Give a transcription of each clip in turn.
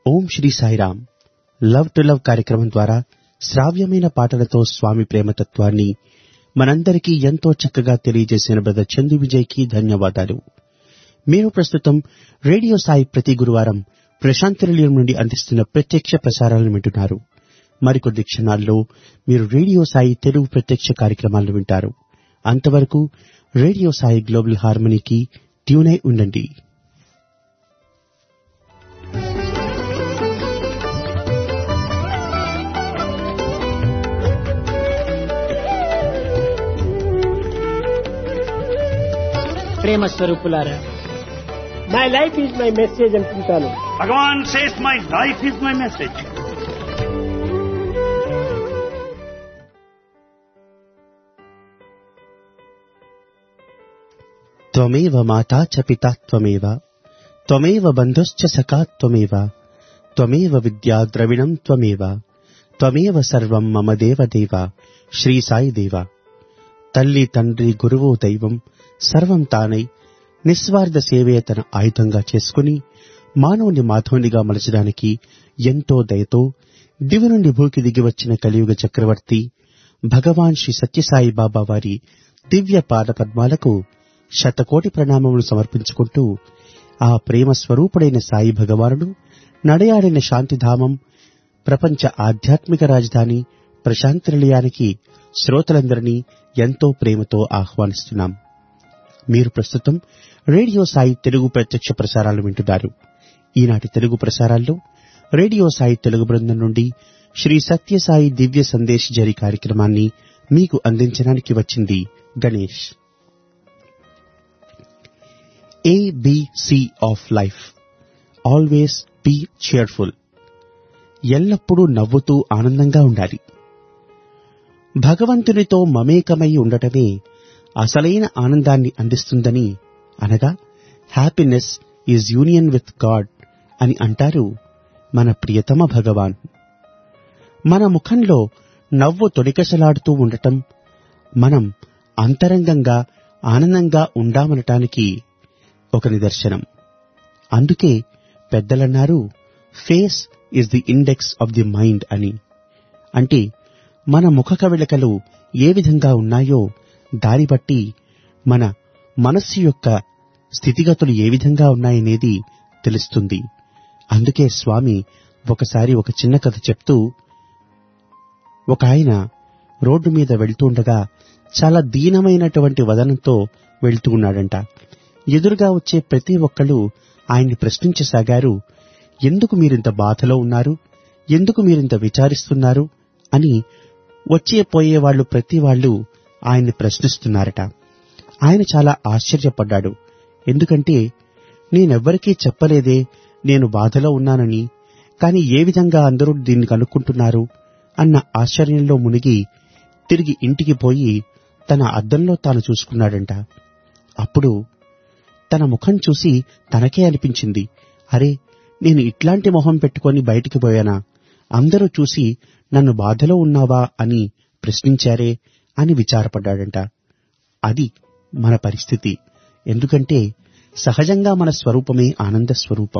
Om Sri Sairam love to love కార్యక్రమం ద్వారా శ్రావ్యమైన పాటలతో స్వామి ప్రేమతత్వాన్ని మనందరికీ ఎంతో చక్కగా తెలియజేసిన బ్రదర్ చందు విజయ్కి ధన్యవాదాలు మీరు ప్రస్తుతం రేడియో సాయి ప్రతి గురువారం ప్రశాంతి నిలయం నుండి అందిస్తున్న ప్రత్యక్ష ప్రసారాలను వింటున్నారు మరికొద్ది క్షణాల్లో మీరు రేడియో సాయి తెలుగు ప్రత్యక్ష కార్యక్రమాలను వింటారు అంతవరకు రేడియో సాయి గ్లోబల్ హార్మనీకి ట్యూన్ అయి ఉండండి ప్రేమ స్వరూపులారా my life is my message అనుకుంటాను Bhagavan says, My life is my message. త్వమేవ మాతా చ పితా త్వమేవ త్వమేవ బంధుశ్చ సఖా త్వమేవ త్వమేవ విద్యా ద్రవిణం త్వమేవ త్వమేవ సర్వం మమ దేవ దేవ శ్రీ సాయి దేవ తల్లి తండ్రి గురువు దైవం సర్వం తానై నిస్వార్థ సేవే తన ఆయుధంగా చేసుకుని మానవుని మాధవునిగా మలచడానికి ఎంతో దయతో దివి నుండి భూకి దిగి వచ్చిన కలియుగ చక్రవర్తి భగవాన్ శ్రీ సత్యసాయి బాబా వారి దివ్య పాద పద్మాలకు శతకోటి ప్రణామములు సమర్పించుకుంటూ ఆ ప్రేమ స్వరూపుడైన సాయి భగవానుడు నడయాడిన శాంతిధామం ప్రపంచ ఆధ్యాత్మిక రాజధాని ప్రశాంతి నిలయానికి శ్రోతలందరినీ ఎంతో ప్రేమతో ఆహ్వానిస్తున్నాం మీరు ప్రస్తుతం రేడియో సాయి తెలుగు ప్రత్యక్ష ప్రసారాలు వింటున్నారు ఈనాటి తెలుగు ప్రసారాల్లో రేడియో సాయి తెలుగు బృందం నుండి శ్రీ సత్యసాయి దివ్య సందేశ్ జరి కార్యక్రమాన్ని మీకు అందించడానికి వచ్చింది Ganesh ABC of life always be cheerful ఎల్లప్పుడూ నవ్వుతూ ఆనందంగా ఉండాలి భగవంతునితో మమేకమై ఉండటమే అసలైన ఆనందాన్ని అందిస్తుందని అనగా happiness is union with God అని అంటారు మన ప్రియతమ భగవాన్ మన ముఖంలో నవ్వు తొడికసలాడుతూ ఉండటం మనం అంతరంగంగా ఆనందంగా ఉండామనటానికి ఒక నిదర్శనం అందుకే పెద్దలన్నారు face is the index of the mind అని అంటే మన ముఖ కవళికలు ఏ విధంగా ఉన్నాయో దాని బట్టి మన మనస్సు యొక్క స్థితిగతులు ఏ విధంగా ఉన్నాయనేది తెలుస్తుంది అందుకే స్వామి ఒకసారి ఒక చిన్న కథ చెప్తూ ఒక ఆయన రోడ్డు మీద వెళ్తూ ఉండగా చాలా దీనమైనటువంటి వదనంతో వెళ్తూ ఉన్నాడంట ఎదురుగా వచ్చే ప్రతి ఒక్కళ్ళు ఆయన్ని ప్రశ్నించసాగారు ఎందుకు మీరింత బాధలో ఉన్నారు ఎందుకు మీరింత విచారిస్తున్నారు అని వచ్చే పోయే వాళ్ళు ప్రతి వాళ్ళు ఆయన్ని ప్రశ్నిస్తున్నారట ఆయన చాలా ఆశ్చర్యపడ్డాడు ఎందుకంటే నేనెవ్వరికీ చెప్పలేదే నేను బాధలో ఉన్నానని కాని ఏ విధంగా అందరూ దీన్ని కనుక్కుంటున్నారు అన్న ఆశ్చర్యంలో మునిగి తిరిగి ఇంటికి పోయి తన అద్దంలో తాను చూసుకున్నాడంట అప్పుడు తన ముఖం చూసి తనకే అనిపించింది అరే నేను ఇట్లాంటి మొహం పెట్టుకొని బయటికి పోయానా అందరూ చూసి నన్ను బాధలో ఉన్నావా అని ప్రశ్నించారే అని విచారపడ్డాడంట అది మన పరిస్థితి ఎందుకంటే సహజంగా మన స్వరూపమే ఆనంద స్వరూపం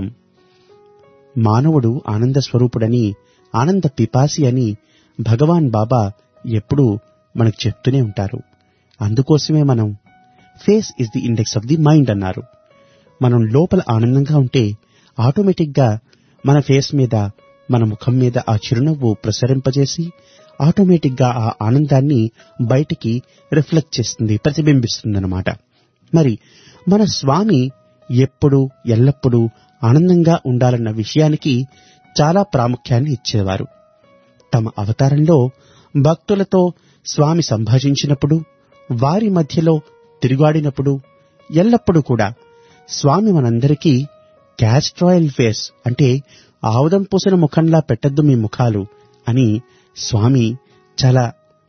మానవుడు ఆనంద స్వరూపుడని ఆనంద పిపాసి అని భగవాన్ బాబా ఎప్పుడూ మనకు చెప్తూనే ఉంటారు అందుకోసమే మనం face is the index of the mind అన్నారు మనం లోపల ఆనందంగా ఉంటే ఆటోమేటిక్గా మన ఫేస్ మీద మన ముఖం మీద ఆ చిరునవ్వు ప్రసరింపజేసి ఆటోమేటిక్గా ఆ ఆనందాన్ని బయటికి రిఫ్లెక్ట్ చేస్తుంది ప్రతిబింబిస్తుందన్నమాట మరి మన స్వామి ఎప్పుడు ఎల్లప్పుడూ ఆనందంగా ఉండాలన్న విషయానికి చాలా ప్రాముఖ్యాన్ని ఇచ్చేవారు తమ అవతారంలో భక్తులతో స్వామి సంభాషించినప్పుడు వారి మధ్యలో తిరుగాడినప్పుడు ఎల్లప్పుడూ కూడా స్వామి మనందరికీ క్యాస్ట్రాయల్ ఫేస్ అంటే ఆవుదం పూసిన ముఖంలా పెట్టద్దు మీ ముఖాలు అని స్వామి చాలా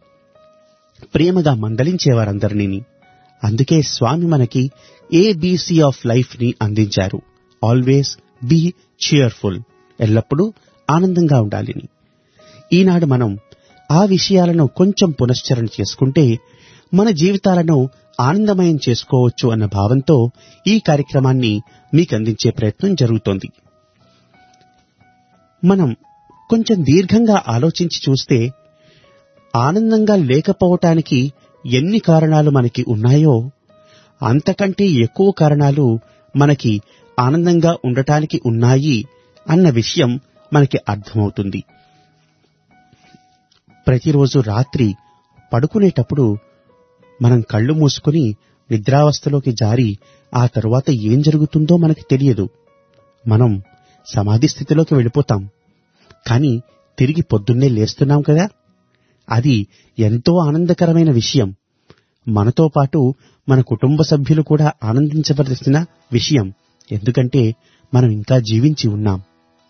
ప్రేమగా మందలించేవారందరినీ అందుకే స్వామి మనకి ఏబిసి ఆఫ్ లైఫ్ ని అందించారు ఆల్వేస్ బీ చియర్ఫుల్ ఎల్లప్పుడూ ఆనందంగా ఉండాలని ఈనాడు మనం ఆ విషయాలను కొంచెం పునశ్చరణ చేసుకుంటే మన జీవితాలను ఆనందమయం చేసుకోవచ్చు అన్న భావంతో ఈ కార్యక్రమాన్ని మీకు అందించే ప్రయత్నం జరుగుతోంది మనం కొంచెం దీర్ఘంగా ఆలోచించి చూస్తే ఆనందంగా లేకపోవటానికి ఎన్ని కారణాలు మనకి ఉన్నాయో అంతకంటే ఎక్కువ కారణాలు మనకి ఆనందంగా ఉండటానికి ఉన్నాయి అన్న విషయం మనకి అర్థమవుతుంది ప్రతిరోజు రాత్రి పడుకునేటప్పుడు మనం కళ్ళు మూసుకొని నిద్రావస్థలోకి జారి ఆ తరువాత ఏం జరుగుతుందో మనకి తెలియదు మనం సమాధి స్థితిలోకి వెళ్ళిపోతాం కానీ తిరిగి పొద్దున్నే లేస్తున్నాం కదా అది ఎంతో ఆనందకరమైన విషయం మనతో పాటు మన కుటుంబ సభ్యులు కూడా ఆనందించవలసిన విషయం ఎందుకంటే మనం ఇంకా జీవించి ఉన్నాం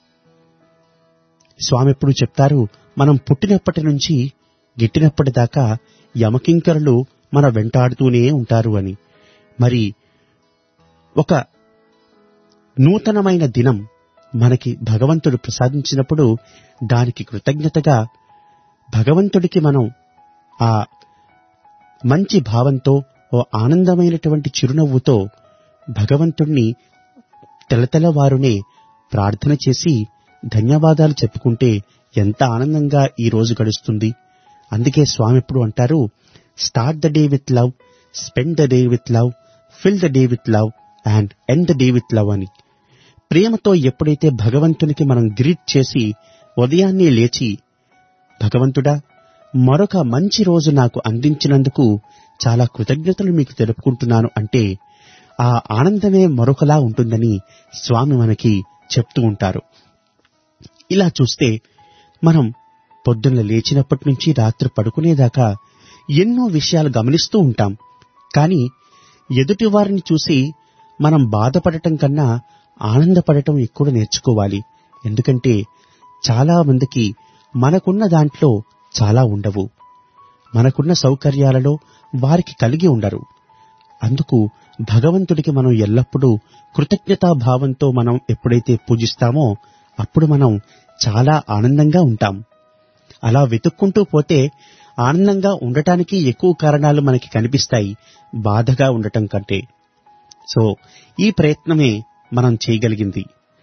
స్వామి ఎప్పుడు చెప్తారు మనం పుట్టినప్పటి నుంచి గిట్టినప్పటిదాకా యమకింకరులు మన వెంటాడుతూనే ఉంటారు అని మరి ఒక నూతనమైన దినం మనకి భగవంతుడు ప్రసాదించినప్పుడు దానికి కృతజ్ఞతగా భగవంతుడికి మనం ఆ మంచి భావంతో ఓ ఆనందమైనటువంటి చిరునవ్వుతో భగవంతుణ్ణి తెలతెలవారునే ప్రార్థన చేసి ధన్యవాదాలు చెప్పుకుంటే ఎంత ఆనందంగా ఈ రోజు గడుస్తుంది అందుకే స్వామి ఎప్పుడు అంటారు start the day with love spend the day with love fill the day with love and end the day with love అని ప్రేమతో ఎప్పుడైతే భగవంతునికి మనం గ్రీట్ చేసి ఉదయాన్నే లేచి భగవంతుడా మరొక మంచి రోజు నాకు అందించినందుకు చాలా కృతజ్ఞతలు మీకు తెలుపుకుంటున్నాను అంటే ఆ ఆనందమే మరొకలా ఉంటుందని స్వామి మనకి చెప్తూ ఉంటారు ఇలా చూస్తే మనం పొద్దున్న లేచినప్పటి నుంచి రాత్రి పడుకునేదాకా ఎన్నో విషయాలు గమనిస్తూ ఉంటాం కానీ ఎదుటి వారిని చూసి మనం బాధపడటం కన్నా ఆనందపడటం ఎక్కువ నేర్చుకోవాలి ఎందుకంటే చాలా మందికి మనకున్న దాంట్లో చాలా ఉండవు మనకున్న సౌకర్యాలలో వారికి కలిగి ఉండరు అందుకు భగవంతుడికి మనం ఎల్లప్పుడూ కృతజ్ఞతాభావంతో మనం ఎప్పుడైతే పూజిస్తామో అప్పుడు మనం చాలా ఆనందంగా ఉంటాం అలా వెతుక్కుంటూ పోతే ఆనందంగా ఉండటానికి ఎక్కువ కారణాలు మనకి కనిపిస్తాయి బాధగా ఉండటం కంటే సో ఈ ప్రయత్నమే మనం చేయగలిగింది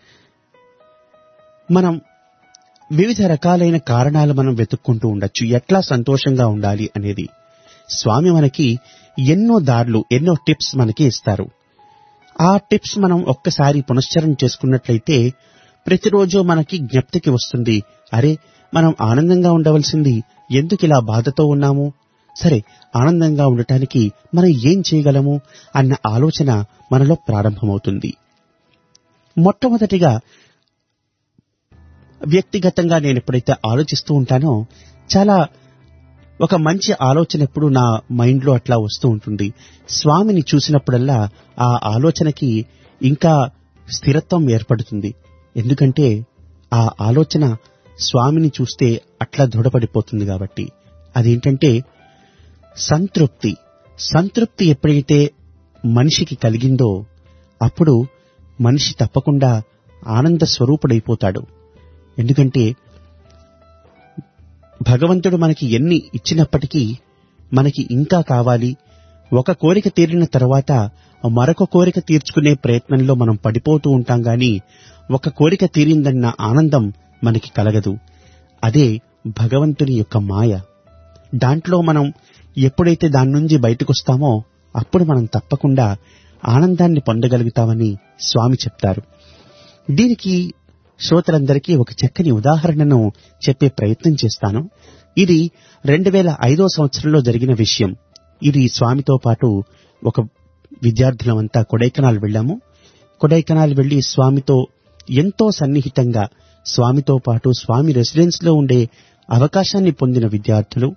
మనం వివిధ రకాలైన కారణాలు మనం వెతుక్కుంటూ ఉండొచ్చు ఎట్లా సంతోషంగా ఉండాలి అనేది స్వామి మనకి ఎన్నో దారులు ఎన్నో టిప్స్ మనకి ఇస్తారు ఆ టిప్స్ మనం ఒక్కసారి పునశ్చరణ చేసుకున్నట్లయితే ప్రతిరోజు మనకి జ్ఞప్తికి వస్తుంది అరే మనం ఆనందంగా ఉండవలసింది ఎందుకు ఇలా బాధతో ఉన్నాము సరే ఆనందంగా ఉండటానికి మనం ఏం చేయగలము అన్న ఆలోచన మనలో ప్రారంభమవుతుంది మొట్టమొదటిగా వ్యక్తిగతంగా నేను ఎప్పుడైతే ఆలోచిస్తూ ఉంటానో చాలా ఒక మంచి ఆలోచన ఎప్పుడు నా మైండ్లో అట్లా వస్తూ ఉంటుంది స్వామిని చూసినప్పుడల్లా ఆ ఆలోచనకి ఇంకా స్థిరత్వం ఏర్పడుతుంది ఎందుకంటే ఆ ఆలోచన స్వామిని చూస్తే అట్లా దృఢపడిపోతుంది కాబట్టి అదేంటంటే సంతృప్తి సంతృప్తి ఎప్పుడైతే మనిషికి కలిగిందో అప్పుడు మనిషి తప్పకుండా ఆనంద స్వరూపుడైపోతాడు ఎందుకంటే భగవంతుడు మనకి ఎన్ని ఇచ్చినప్పటికీ మనకి ఇంకా కావాలి ఒక కోరిక తీరిన తర్వాత మరొక కోరిక తీర్చుకునే ప్రయత్నంలో మనం పడిపోతూ ఉంటాం గాని ఒక కోరిక తీరిందన్న ఆనందం మనకి కలగదు అదే భగవంతుని యొక్క మాయ దాంట్లో మనం ఎప్పుడైతే దాని నుంచి బయటకొస్తామో అప్పుడు మనం తప్పకుండా ఆనందాన్ని పొందగలుగుతామని స్వామి చెప్తారు దీనికి శ్రోతలందరికీ ఒక చక్కని ఉదాహరణను చెప్పే ప్రయత్నం చేస్తాను ఇది రెండు వేల ఐదో సంవత్సరంలో జరిగిన విషయం ఇది స్వామితో పాటు ఒక విద్యార్థులమంతా కొడైకనాల్ వెళ్ళాము కొడైకనాల్ వెళ్లి స్వామితో ఎంతో సన్నిహితంగా స్వామితో పాటు స్వామి రెసిడెన్స్ లో ఉండే అవకాశాన్ని పొందిన విద్యార్థులు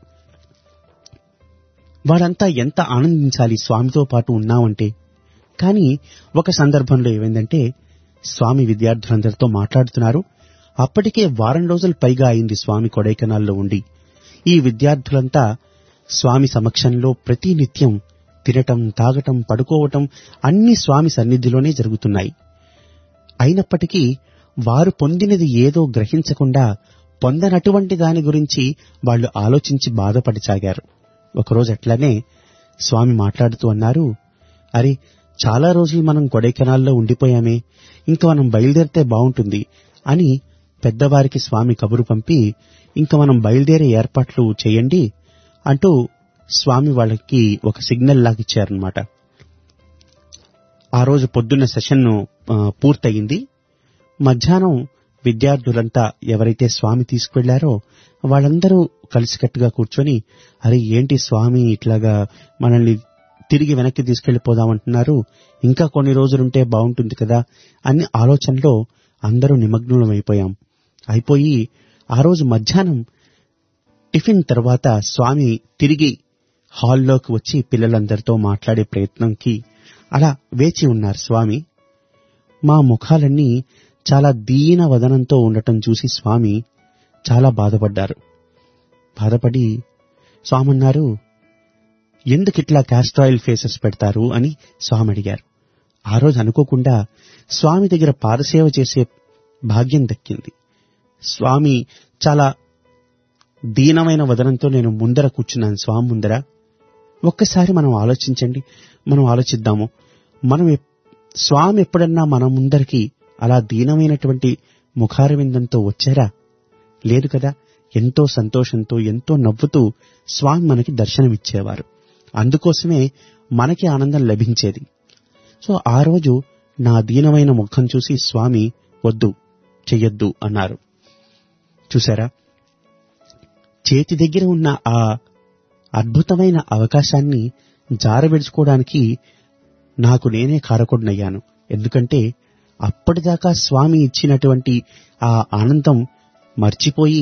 వారంతా ఎంత ఆనందించాలి స్వామితో పాటు ఉన్నామంటే కానీ ఒక సందర్భంలో ఏమైందంటే స్వామి విద్యార్థులందరితో మాట్లాడుతున్నారు అప్పటికే వారం రోజులు పైగా అయింది స్వామి కొడైకెనాల్లో ఉండి ఈ విద్యార్థులంతా స్వామి సమక్షంలో ప్రతి నిత్యం తినటం తాగటం పడుకోవటం అన్ని స్వామి సన్నిధిలోనే జరుగుతున్నాయి అయినప్పటికీ వారు పొందినది ఏదో గ్రహించకుండా పొందనటువంటి దాని గురించి వాళ్ళు ఆలోచించి బాధపడిసాగారు ఒకరోజు అట్లానే స్వామి మాట్లాడుతూ అన్నారు అరే చాలా రోజులు మనం కొడైకెనాల్లో ఉండిపోయామే ఇంకా మనం బయలుదేరితే బాగుంటుంది అని పెద్దవారికి స్వామి కబురు పంపి ఇంకా మనం బయలుదేరే ఏర్పాట్లు చేయండి అంటూ స్వామి వాళ్ళకి ఒక సిగ్నల్ లాగా ఇచ్చారనమాట ఆ రోజు పొద్దున్న సెషన్ పూర్తయింది మధ్యాహ్నం విద్యార్థులంతా ఎవరైతే స్వామి తీసుకువెళ్లారో వాళ్ళందరూ కలిసికట్టుగా కూర్చొని అరే ఏంటి స్వామి ఇట్లాగా మనల్ని తిరిగి వెనక్కి తీసుకెళ్లిపోదామంటున్నారు ఇంకా కొన్ని రోజులుంటే బాగుంటుంది కదా అన్ని ఆలోచనలో అందరూ నిమగ్నం అయిపోయాం అయిపోయి ఆ రోజు మధ్యాహ్నం టిఫిన్ తర్వాత స్వామి తిరిగి హాల్లోకి వచ్చి పిల్లలందరితో మాట్లాడే ప్రయత్నంకి అలా వేచి ఉన్నారు స్వామి మా ముఖాలన్నీ చాలా దీన వదనంతో ఉండటం చూసి స్వామి చాలా బాధపడ్డారు బాధపడి స్వామి అన్నారు ఎందుకిట్లా క్యాస్ట్రాయిల్ ఫేసెస్ పెడతారు అని స్వామి అడిగారు ఆ రోజు అనుకోకుండా స్వామి దగ్గర పాదసేవ చేసే భాగ్యం దక్కింది స్వామి చాలా దీనమైన వదనంతో నేను ముందర కూర్చున్నాను స్వామి ముందర ఒక్కసారి మనం ఆలోచించండి మనం ఆలోచిద్దాము మనం ఎప్- స్వామి ఎప్పుడన్నా మన ముందరికి అలా దీనమైనటువంటి ముఖారవిందంతో వచ్చారా లేదు కదా ఎంతో సంతోషంతో ఎంతో నవ్వుతూ స్వామి మనకి దర్శనమిచ్చేవారు అందుకోసమే మనకి ఆనందం లభించేది సో ఆ రోజు నా దీనమైన ముఖం చూసి స్వామి వద్దు చెయ్యొద్దు అన్నారు చూసారా చేతి దగ్గర ఉన్న ఆ అద్భుతమైన అవకాశాన్ని జారవిడుచుకోవడానికి నాకు నేనే కారకుడినయ్యాను ఎందుకంటే అప్పటిదాకా స్వామి ఇచ్చినటువంటి ఆ ఆనందం మర్చిపోయి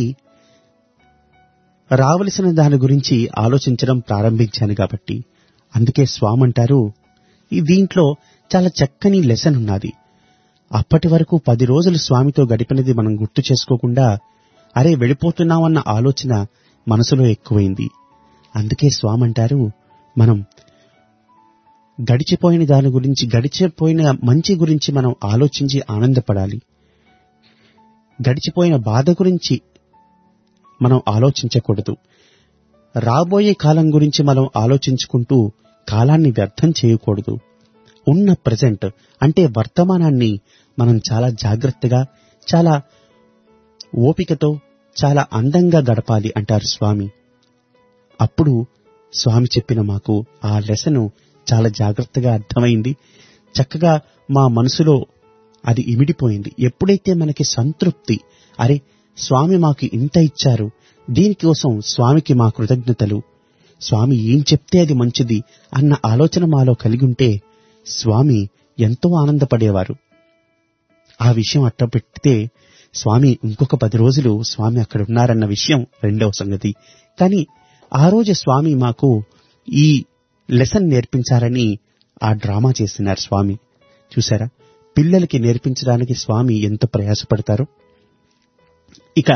రావలసిన దాని గురించి ఆలోచించడం ప్రారంభించాను కాబట్టి అందుకే స్వామి అంటారు ఈ దీంట్లో చాలా చక్కని లెసన్ ఉన్నది అప్పటి వరకు పది రోజులు స్వామితో గడిపినది మనం గుర్తు చేసుకోకుండా అరే వెళ్ళిపోతున్నామన్న ఆలోచన మనసులో ఎక్కువైంది అందుకే స్వామి అంటారు మనం గడిచిపోయిన దాని గురించి గడిచిపోయిన మంచి గురించి మనం ఆలోచించి ఆనందపడాలి గడిచిపోయిన బాధ గురించి మనం ఆలోచించకూడదు రాబోయే కాలం గురించి మనం ఆలోచించుకుంటూ కాలాన్ని వ్యర్థం చేయకూడదు ఉన్న ప్రజెంట్ అంటే వర్తమానాన్ని మనం చాలా జాగ్రత్తగా చాలా ఓపికతో చాలా అందంగా గడపాలి అంటారు స్వామి అప్పుడు స్వామి చెప్పిన మాకు ఆ లెసను చాలా జాగ్రత్తగా అర్థమైంది చక్కగా మా మనసులో అది ఇమిడిపోయింది ఎప్పుడైతే మనకి సంతృప్తి అరే స్వామి మాకు ఇంత ఇచ్చారు దీనికోసం స్వామికి మా కృతజ్ఞతలు స్వామి ఏం చెప్తే అది మంచిది అన్న ఆలోచన మాలో కలిగి ఉంటే స్వామి ఎంతో ఆనందపడేవారు ఆ విషయం అట్ట పెడితే స్వామి ఇంకొక పది రోజులు స్వామి అక్కడ ఉన్నారన్న విషయం రెండవ సంగతి కానీ ఆ రోజు స్వామి మాకు ఈ లెసన్ నేర్పించారని ఆ డ్రామా చేస్తున్నారు స్వామి చూసారా పిల్లలకి నేర్పించడానికి స్వామి ఎంత ప్రయాసపడతారో ఇక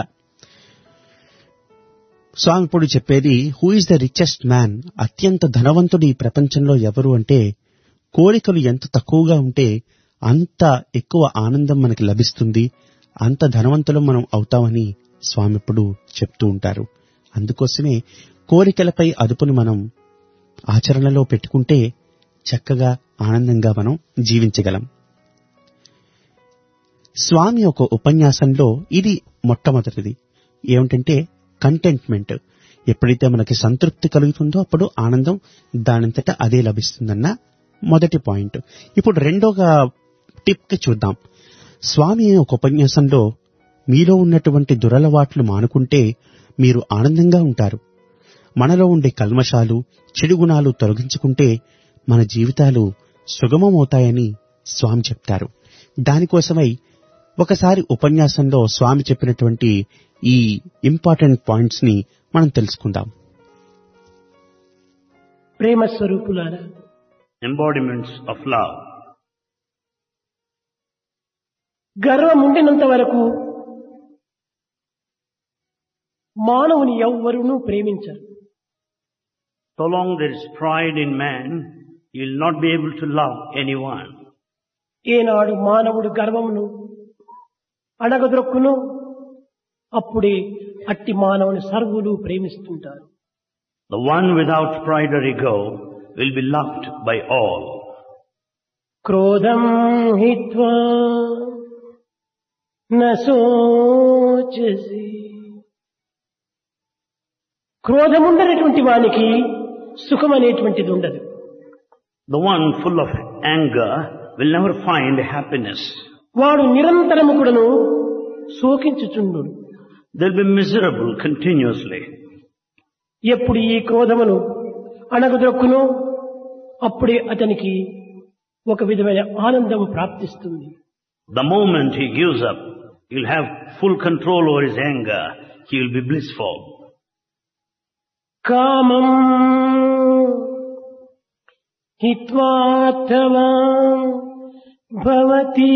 స్వామి ఇప్పుడు చెప్పేది who is the richest man అత్యంత ధనవంతుడు ఈ ప్రపంచంలో ఎవరు అంటే కోరికలు ఎంత తక్కువగా ఉంటే అంత ఎక్కువ ఆనందం మనకి లభిస్తుంది అంత ధనవంతులం మనం అవుతామని స్వామి ఇప్పుడు చెప్తూ ఉంటారు అందుకోసమే కోరికలపై అదుపుని మనం ఆచరణలో పెట్టుకుంటే చక్కగా ఆనందంగా మనం జీవించగలం స్వామి ఒక ఉపన్యాసంలో ఇది మొట్టమొదటిది ఏమిటంటే కంటెంట్మెంట్ ఎప్పుడైతే మనకి సంతృప్తి కలుగుతుందో అప్పుడు ఆనందం దానంతట అదే లభిస్తుందన్న మొదటి పాయింట్ ఇప్పుడు రెండోగా టిప్ కి చూద్దాం స్వామి ఒక ఉపన్యాసంలో మీలో ఉన్నటువంటి దురలవాట్లు మానుకుంటే మీరు ఆనందంగా ఉంటారు మనలో ఉండే కల్మషాలు చెడు గుణాలు తొలగించుకుంటే మన జీవితాలు సుగమమవుతాయని స్వామి చెప్తారు దానికోసమై ఒకసారి ఉపన్యాసంలో స్వామి చెప్పినటువంటి ఈ ఇంపార్టెంట్ పాయింట్స్ ని మనం తెలుసుకుందాం ప్రేమ స్వరూపులారా embodiments of love. గర్వం ఉండినంత వరకు మానవుని ఎవ్వరూ ప్రేమించరు So long there is pride in man, he will not be able to love anyone. ఏనాడు మానవుడు గర్వమును అణగదొక్కును అప్పుడే అట్టి మానవుని సర్వులు ప్రేమిస్తుంటారు The one without pride or ego will be loved by all. క్రోధం హిత్వా నశోచసి క్రోధముండనటువంటి వానికి సుఖం అనేటువంటిది ఉండదు The one full of anger will never find happiness. వాడు నిరంతరము కూడాను శోకించుచుండు They'll be miserable continuously. ఎప్పుడు ఈ క్రోధమును అణగదొక్కును అప్పుడే అతనికి ఒక విధమైన ఆనందం ప్రాప్తిస్తుంది The moment he gives up, he'll have full control over his anger. He will be blissful. కామం హిత్వార్థవా భవతి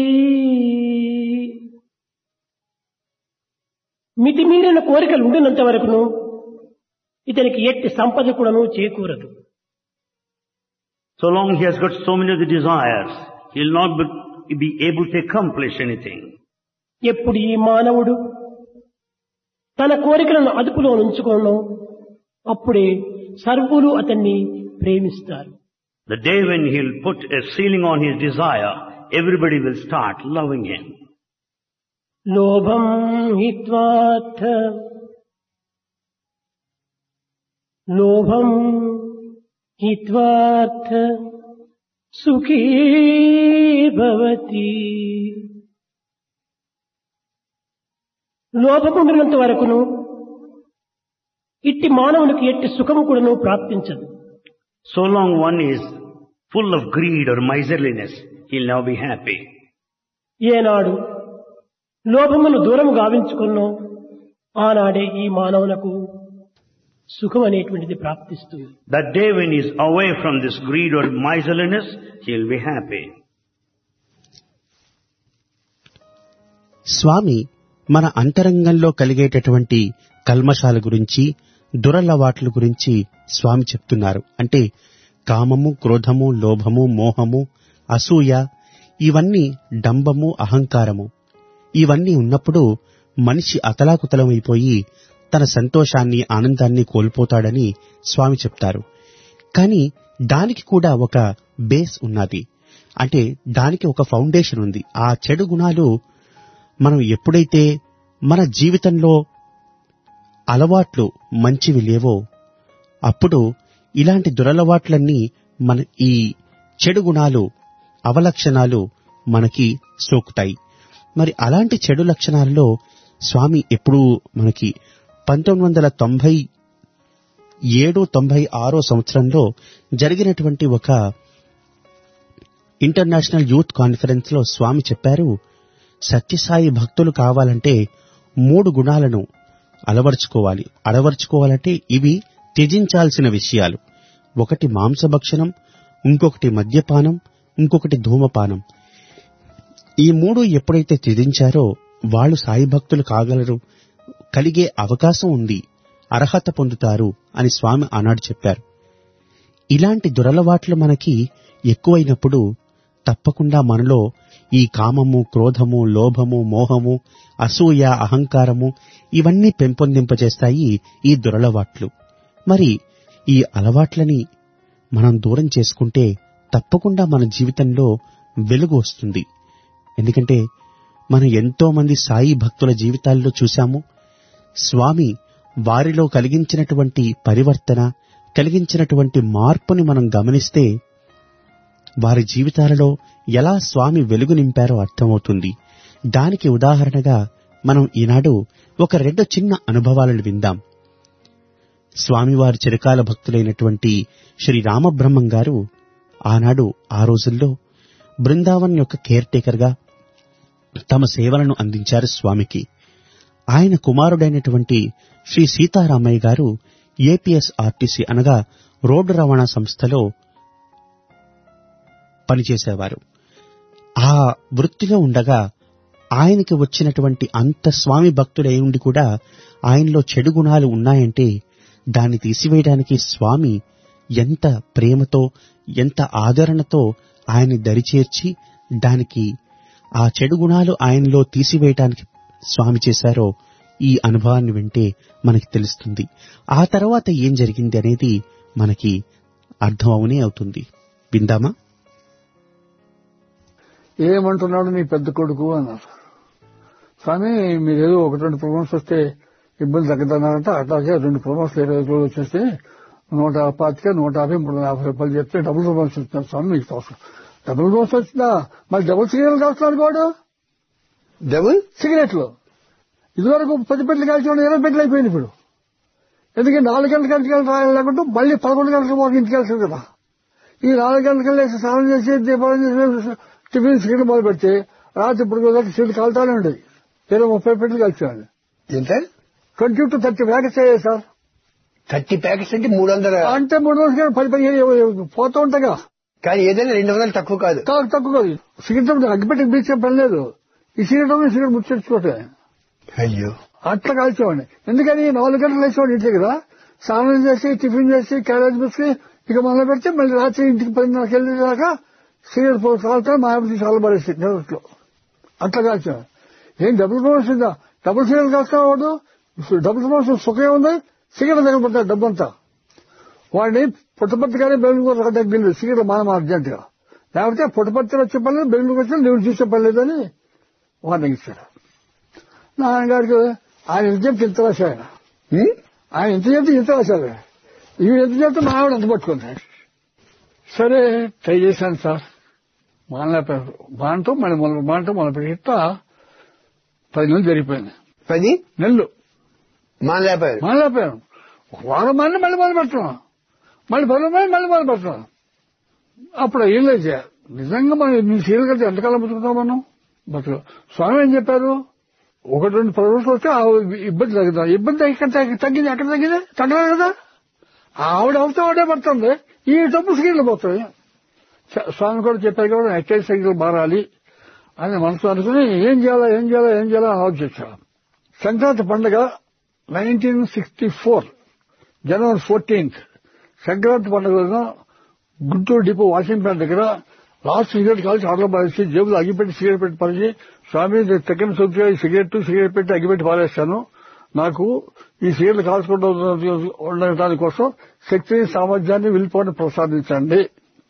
మితిమీరిన కోరికలు ఉండినంత వరకును ఇతనికి ఎట్టి సంపద కూడాను చేకూరదు So long he has got so many of the desires, he'll not be, be able to accomplish anything. ఎప్పుడు ఈ మానవుడు తన కోరికలను అదుపులో ఉంచుకోను అప్పుడే సర్వులు అతన్ని ప్రేమిస్తారు The day when he'll put a ceiling on his desire, everybody will start loving him. లోభం హిత్వార్థ లోభం హిత్వార్థ సుఖీ భవతి లోభముండినంత వరకును ఇట్టి మానవునికి ఎట్టి సుఖము కూడాను ప్రాప్తించదు So long one is full of greed or miserliness, he'll never be happy. ఏనాడు లోభమును దూరం గావించుకున్నో ఆనాడే ఈ మానవులకు సుఖం అనేటువంటిది ప్రాప్తిస్తుంది That day when he's away from this greed or miserliness, he'll be happy. స్వామి మన అంతరంగంలో కలిగేటటువంటి కల్మషాల గురించి దురలవాట్ల గురించి స్వామి చెప్తున్నారు అంటే కామము క్రోధము లోభము మోహము అసూయ ఇవన్నీ డంబము అహంకారము ఇవన్నీ ఉన్నప్పుడు మనిషి అతలాకుతలమైపోయి తన సంతోషాన్ని ఆనందాన్ని కోల్పోతాడని స్వామి చెప్తారు కానీ దానికి కూడా ఒక బేస్ ఉన్నది అంటే దానికి ఒక ఫౌండేషన్ ఉంది ఆ చెడు గుణాలు మనం ఎప్పుడైతే మన జీవితంలో అలవాట్లు మంచివి లేవో అప్పుడు ఇలాంటి దురలవాట్లన్నీ మన ఈ చెడు గుణాలు అవలక్షణాలు మనకి సోకుతాయి మరి అలాంటి చెడు లక్షణాలలో స్వామి ఎప్పుడూ మనకి పంతొమ్మిది వందల తొంభై ఏడు తొంభై ఆరో సంవత్సరంలో జరిగినటువంటి ఒక ఇంటర్నేషనల్ యూత్ కాన్ఫరెన్స్ లో స్వామి చెప్పారు సత్యసాయి భక్తులు కావాలంటే మూడు గుణాలను అలవర్చుకోవాలి అలవర్చుకోవాలంటే ఇవి త్యజించాల్సిన విషయాలు ఒకటి మాంసభక్షణం ఇంకొకటి మద్యపానం ఇంకొకటి ధూమపానం ఈ మూడు ఎప్పుడైతే త్యజించారో వాళ్ళు సాయి భక్తులు కాగలరు కలిగే అవకాశం ఉంది అర్హత పొందుతారు అని స్వామి ఆనాడు చెప్పారు ఇలాంటి దురలవాట్లు మనకి ఎక్కువైనప్పుడు తప్పకుండా మనలో ఈ కామము క్రోధము లోభము మోహము అసూయ అహంకారము ఇవన్నీ పెంపొందింపజేస్తాయి ఈ దురలవాట్లు మరి ఈ అలవాట్లని మనం దూరం చేసుకుంటే తప్పకుండా మన జీవితంలో వెలుగు వస్తుంది ఎందుకంటే మనం ఎంతో మంది సాయి భక్తుల జీవితాల్లో చూశాము స్వామి వారిలో కలిగించినటువంటి పరివర్తన కలిగించినటువంటి మార్పుని మనం గమనిస్తే వారి జీవితాలలో ఎలా స్వామి వెలుగు నింపారో అర్థమవుతుంది దానికి ఉదాహరణగా మనం ఈనాడు ఒక రెండు చిన్న అనుభవాలను విందాం స్వామివారి చిరకాల భక్తులైనటువంటి శ్రీ రామబ్రహ్మం గారు ఆనాడు ఆ రోజుల్లో బృందావన్ యొక్క కేర్ టేకర్గా తమ సేవలను అందించారు స్వామికి ఆయన కుమారుడైనటువంటి శ్రీ సీతారామయ్య గారు ఏపీఎస్ ఆర్టీసీ అనగా రోడ్డు రవాణా సంస్థలో పనిచేసేవారు ఆ వృత్తిలో ఉండగా ఆయనకి వచ్చినటువంటి అంత స్వామి భక్తుడై ఉండి కూడా ఆయనలో చెడు గుణాలు ఉన్నాయంటే దాన్ని తీసివేయడానికి స్వామి ఎంత ప్రేమతో ఎంత ఆదరణతో ఆయన్ని దరిచేర్చి దానికి ఆ చెడు గుణాలు ఆయనలో తీసివేయటానికి స్వామి చేశారో ఈ అనుభవాన్ని వింటే మనకి తెలుస్తుంది ఆ తర్వాత ఏం జరిగింది అనేది మనకి అర్థమవునే అవుతుంది విందామా ఏమంటున్నాడు నీ పెద్ద కొడుకు అన్నారు స్వామి మీరు ఏదో ఒకటి రెండు ప్రోగ్రామ్స్ వస్తే ఇబ్బంది తగ్గదన్నారంట అట్లాగే రెండు ప్రోగ్రామ్స్ ఇరవై ఐదు రోజులు వచ్చేస్తే నూట పాతిక నూట యాభై మూడు వందల యాభై రూపాయలు చెప్తే డబుల్ ప్రోగ్రామ్స్ ఇస్తున్నారు స్వామి మీకు అవసరం డబుల్ ప్రోగ్రామ్స్ వచ్చిందా మరి డబుల్ సిగరెట్లు కాస్తున్నారు కూడా డబుల్ సిగరెట్లు ఇదివరకు పది పెట్లు కాల్చుకోవడం ఇరవై పెట్లు అయిపోయింది ఇప్పుడు ఎందుకంటే నాలుగు గంటల గంటకి రాయాలి లేకుంటే మళ్ళీ పదకొండు గంటలకు మాకు ఇంటికి వెళ్తారు కదా ఈ నాలుగు గంటలకు లేచి స్నానం చేసి దీపావళి చేసి టిఫిన్ సిగరెట్ మొదలు పెడితే రాత్రి ఇప్పుడు కూడా సీట్లు కాలుతానే ఉండేది ఇరవై ముప్పై పెట్లు కలిసేవాళ్ళు ఎంత ట్వంటీ టు థర్టీ ప్యాకెట్స్ అయ్యాయి సార్ థర్టీ ప్యాకెట్స్ అంటే మూడు వందల అంటే మూడు రోజులు పది పదిహేను పోతూ ఉంటాగా కానీ ఏదైనా రెండు వందలు తక్కువ కాదు కాదు తక్కువ కాదు సిగరెట్ అగ్గిపెట్టి బీచే పని లేదు ఈ సిగరెట్ ఉంది, సిగరెట్ ముచ్చెచ్చుకోవటమే అయ్యో అట్లా కాల్చేవాడిని ఎందుకని నాలుగు గంటలు వేసేవాడు ఇంటి దగ్గర స్నానం చేసి టిఫిన్ చేసి క్యారేజ్ బుక్స్ ఇక మొదలు పెడితే మళ్ళీ రాత్రి ఇంటికి పదిన్నరకు వెళ్ళేదాకా సిగరెట్ పోయి కాలుతా మా ఆవిడ చాలా పడేసి నెలట్లో అట్లా కాల్చేవాడు ఏం డబుల్ ప్రమోషన్ ఉందా డబుల్ సిగరెట్ కాల్చుకోవాడు డబుల్ ప్రమోషన్ సుఖం ఉంది సిగరెట్ తగ్గబడతాడు డబ్బంతా వాడిని పుట్టపత్తిగానే బెంగళూరు తగ్గింది సిగరెట్ మానమ అర్జెంట్ గా లేకపోతే పుట్టపత్తిలో వచ్చే పని లేదు బెంగళూరు వచ్చి నువ్వు చూసే పని లేదని వార్నింగ్ ఇచ్చాడు నాన్నగారికి ఆయన ఎంత చెప్తే ఇంత రాశాడు ఆయన హ్మ్? ఆయన ఎంత చెప్తే ఇంత రాశాడు ఇవి ఎంత చెప్తే మా ఆవిడ అంత పట్టుకుంది సరే ట్రై చేశాను సార్ మానలేపారు బాంటూ మళ్ళీ మొదలు బాంటూ మొదలు పెట్టి ఇట్లా పది నెలలు జరిగిపోయింది పది నెలలు మానలేపారు మానలేపాను ఒక వారం మళ్ళీ మళ్ళీ మొదలు పెడుతున్నాం మళ్ళీ పది మళ్ళీ మళ్ళీ మొదలు పెడుతున్నాం అప్పుడు ఏం లేదు నిజంగా మనం నీ సీరియల్ కలిసి ఎంతకాలం బతుకుతాం మనం బతుకు స్వామి ఏం చెప్పారు ఒకటి రెండు పది రోజులు వస్తే ఆ ఇబ్బంది తగ్గుతాం ఇబ్బంది ఇక్కడ తగ్గి- తగ్గింది ఎక్కడ తగ్గింది తగ్గలేదు కదా ఆవిడ అవుతే ఆవిడే పడుతుంది ఈ డబ్బు సీరియల్ పోతాయి స- స్వామి కూడా చెప్పారు కూడా ఎక్సైజ్ సైకిల్ మారాలి అని మనసు అనుకుని ఏం చేయాలా ఏం చేయాలా ఏం చేయాలా అని ఆలోచించాను సంక్రాంతి పండుగ నైన్టీన్ సిక్స్టీ ఫోర్ జనవరి ఫోర్టీన్త్ సంక్రాంతి పండుగ రోజున గుంటూరు డిపో వాషింగ్ ప్లాంట్ దగ్గర లాస్ట్ సిగరెట్ కాల్చి ఆటలో పారేసి జేబులో అగ్గిపెట్టి సిగరెట్ పెట్టి పరిచి స్వామి నేను తెక్కని సొంతగా ఈ సిగరెట్ సిగరెట్ పెట్టి అగ్గిపెట్టి పారేస్తాను నాకు ఈ సిగరెట్లు కాల్చుకుంటూ ఉండటాని కోసం శక్తిని సామర్థ్యాన్ని విల్పోని ప్రసాదించండి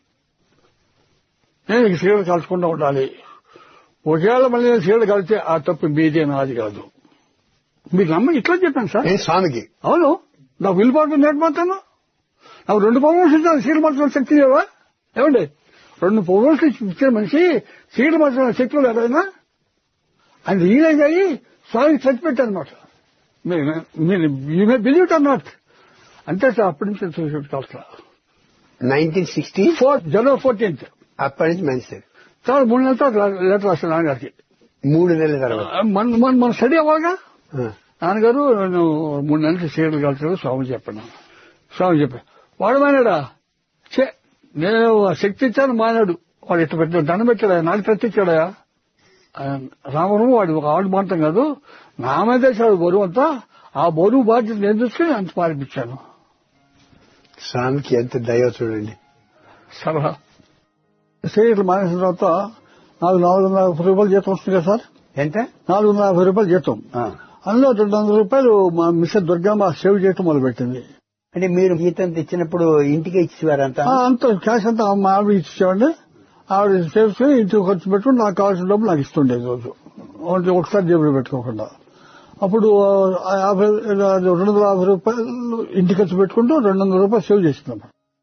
నేను ఈ సిగరెట్ కాల్చకుండా ఉండాలి ఒకవేళ మళ్ళీ నేను సిగరెట్ కాల్చే ఆ తప్పు మీదే నాది కాదు మీకు నమ్మ ఇట్లా చెప్పాను సార్ నేను స్వామికి అవును నాకు విల్ పాటు నేర్పడతాను నాకు రెండు పౌరులు ఇచ్చాను సీట్లు మార్చడం శక్తి లేవా ఏమండి రెండు పౌరులు ఇచ్చే మనిషి సీట్లు మార్చడం శక్తి లేదైనా ఆయన రియలైజ్ అయ్యి స్వామి చచ్చిపెట్టారు అనమాట మీరు you may believe it or not అంటే సార్ అప్పటి నుంచి కాల్సా నైన్టీన్ సిక్స్టీ ఫోర్ జనవరి ఫోర్టీన్త్ అప్పటి నుంచి మంచి చాలా మూడు నెలల తర్వాత లెటర్ రాశాను నాన్నగారికి మూడు నెలల తర్వాత మన మన మన స్టడీ అవ్వాలిగా ఆ. నాన్నగారు నేను మూడు నెలలు సీరియల్ కలిసాడు స్వామి చెప్పాను స్వామి చెప్పాను వాడు మానాడా చే నేను ఆ శక్తి ఇచ్చాను మానాడు వాడు ఇట్లా పెట్టాడు దండం పెట్టాడా నాకు తెచ్చిచ్చాడా రామరు వాడు ఒక ఆవిడ మాంతం కాదు నా మీద వేసాడు బరువు అంతా ఆ బరువు బాధ్యత నేను చూసుకుని అంత పారిపించాను స్వామికి ఎంత దయ చూడండి సలహా సీరియల్ మానేసిన తర్వాత నాకు నాలుగు వందల యాభై రూపాయలు జీతం వస్తుంది కదా సార్ ఎంత నాలుగు వందల యాభై రూపాయలు జీతం ఆ. అందులో రెండు వందల రూపాయలు మా మిస్టర్ దుర్గమ్మ సేవ్ చేయటం మొదలుపెట్టింది అంటే మీరు జీతం తెచ్చినప్పుడు ఇంటికి ఇచ్చేవారంతా ఆ, అంత క్యాష్ అంతా మా ఆవిడ ఇచ్చేవాడిని ఆవిడ చేసుకుని ఇంటికి ఖర్చు పెట్టుకుని నాకు కావాల్సిన డబ్బులు నాకు ఇస్తుండేది రోజు ఓన్లీ ఒకసారి జేబులో పెట్టుకోకుండా అప్పుడు ఆ యాభై రెండు వందల యాభై రూపాయలు ఇంటికి ఖర్చు పెట్టుకుంటూ రెండు వందల రూపాయలు సేవ్ చేసినాం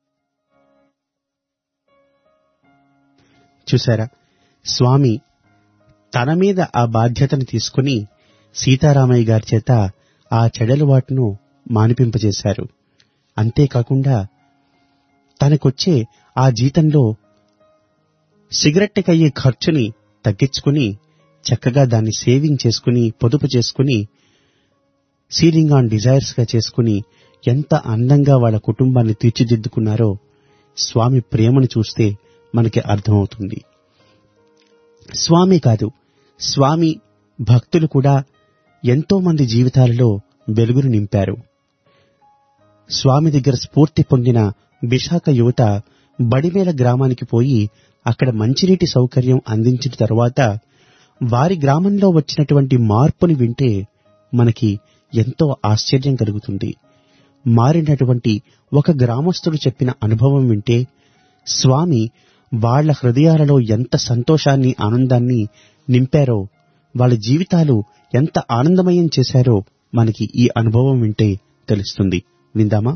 చూశారా స్వామి తన మీద ఆ బాధ్యతను తీసుకుని సీతారామయ్య గారి చేత ఆ చెడలవాటును మానిపింపజేశారు అంతేకాకుండా తనకొచ్చే ఆ జీతంలో సిగరెట్కయ్యే ఖర్చుని తగ్గించుకుని చక్కగా దాన్ని సేవింగ్ చేసుకుని పొదుపు చేసుకుని సీలింగ్ ఆన్ డిజైర్స్ గా చేసుకుని ఎంత అందంగా వాళ్ళ కుటుంబాన్ని తీర్చిదిద్దుకున్నారో స్వామి ప్రేమను చూస్తే మనకి అర్థమవుతుంది స్వామి కాదు స్వామి భక్తులు కూడా ఎంతో మంది జీవితాలలో వెలుగును నింపారు స్వామి దగ్గర స్ఫూర్తి పొందిన విశాఖ యువత బడిమేల గ్రామానికి పోయి అక్కడ మంచినీటి సౌకర్యం అందించిన తరువాత వారి గ్రామంలో వచ్చినటువంటి మార్పుని వింటే మనకి ఎంతో ఆశ్చర్యం కలుగుతుంది మారినటువంటి ఒక గ్రామస్తుడు చెప్పిన అనుభవం వింటే స్వామి వాళ్ళ హృదయాలలో ఎంత సంతోషాన్ని ఆనందాన్ని నింపారో వాళ్ళ జీవితాలు ఎంత ఆనందమయం చేశారో మనకి ఈ అనుభవం వింటే తెలుస్తుంది విందామా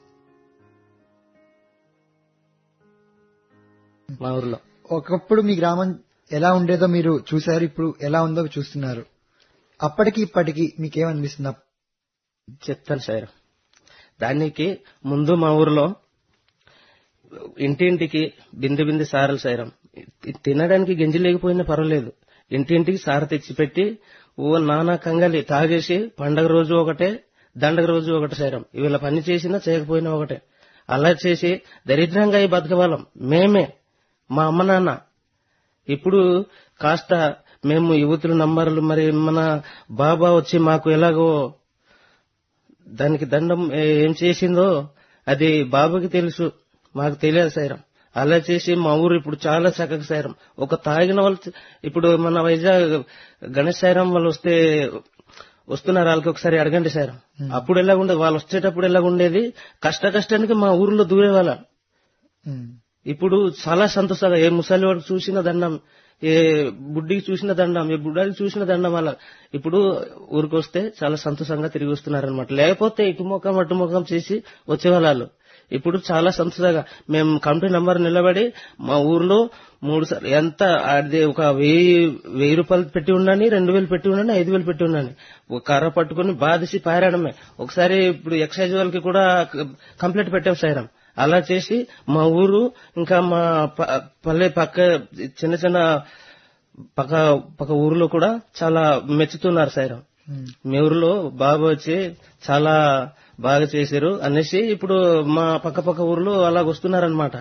మా ఊర్లో ఒకప్పుడు మీ గ్రామం ఎలా ఉండేదో మీరు చూశారు ఇప్పుడు ఎలా ఉందో చూస్తున్నారు అప్పటికి ఇప్పటికి మీకేమనిపిస్తుంది చెప్తాను సార్ దానికి ముందు మా ఊర్లో ఇంటింటికి బిందె బిందె సారలు సైరం తినడానికి గంజి లేకపోయినా పర్వాలేదు ఇంటింటికి సార తెచ్చిపెట్టి ఓ నానా కంగలి తాగేసి పండగ రోజు ఒకటే దండగ రోజు ఒకటి సైరం వీళ్ళ పని చేసినా చేయకపోయినా ఒకటే అలా చేసి దరిద్రంగా అయి బతకవాళ్ళం మేమే మా అమ్మ నాన్న ఇప్పుడు కాస్త మేము యువతుల నంబర్లు మరి మన బాబా వచ్చి మాకు ఎలాగో దానికి దండం ఏ- ఏం చేసిందో అది బాబాకి తెలుసు మాకు తెలియదు సైరం అలా చేసి మా ఊరు ఇప్పుడు చాలా చక్కగా సైరం ఒక తాగిన వాళ్ళు ఇప్పుడు మన వైజాగ్ గణేష్ సైరం వాళ్ళు వస్తే వస్తున్నారు వాళ్ళకి ఒకసారి అడగండి సార్ అప్పుడు ఎలా ఉండేది వాళ్ళు వచ్చేటప్పుడు ఎలా ఉండేది కష్ట కష్టానికి మా ఊర్లో దూరే వాళ్ళ ఇప్పుడు చాలా సంతోషంగా ఏ ముసలి వాడికి చూసిన దండం ఏ బుడ్డికి చూసిన దండం ఏ బుడ్డాకి చూసిన దండం అలా ఇప్పుడు ఊరికి వస్తే చాలా సంతోషంగా తిరిగి వస్తున్నారనమాట లేకపోతే ఇటు ముఖం అటు ముఖం చేసి వచ్చేవాళ్ళు ఇప్పుడు చాలా సంతోషంగా మేము కమిటీ నంబర్ నిలబడి మా ఊర్లో మూడు సార్లు ఎంత అది ఒక వెయ్యి వెయ్యి రూపాయలు పెట్టి ఉండని రెండు వేలు పెట్టి ఉండని ఐదు వేలు పెట్టి ఉండని ఒక కర్ర పట్టుకుని బాధిసి పారాడమే ఒకసారి ఇప్పుడు ఎక్సైజ్ వాళ్ళకి కూడా కంప్లైంట్ పెట్టాం సైరం అలా చేసి మా ఊరు ఇంకా మా ప- పల్లె పక్క చిన్న చిన్న పక్క పక్క ఊర్లో కూడా చాలా మెచ్చుతున్నారు సైరం మీ ఊర్లో బాబు వచ్చి చాలా బాగా చేశారు అనేసి ఇప్పుడు మా పక్క పక్క ఊర్లో అలా వస్తున్నారనమాట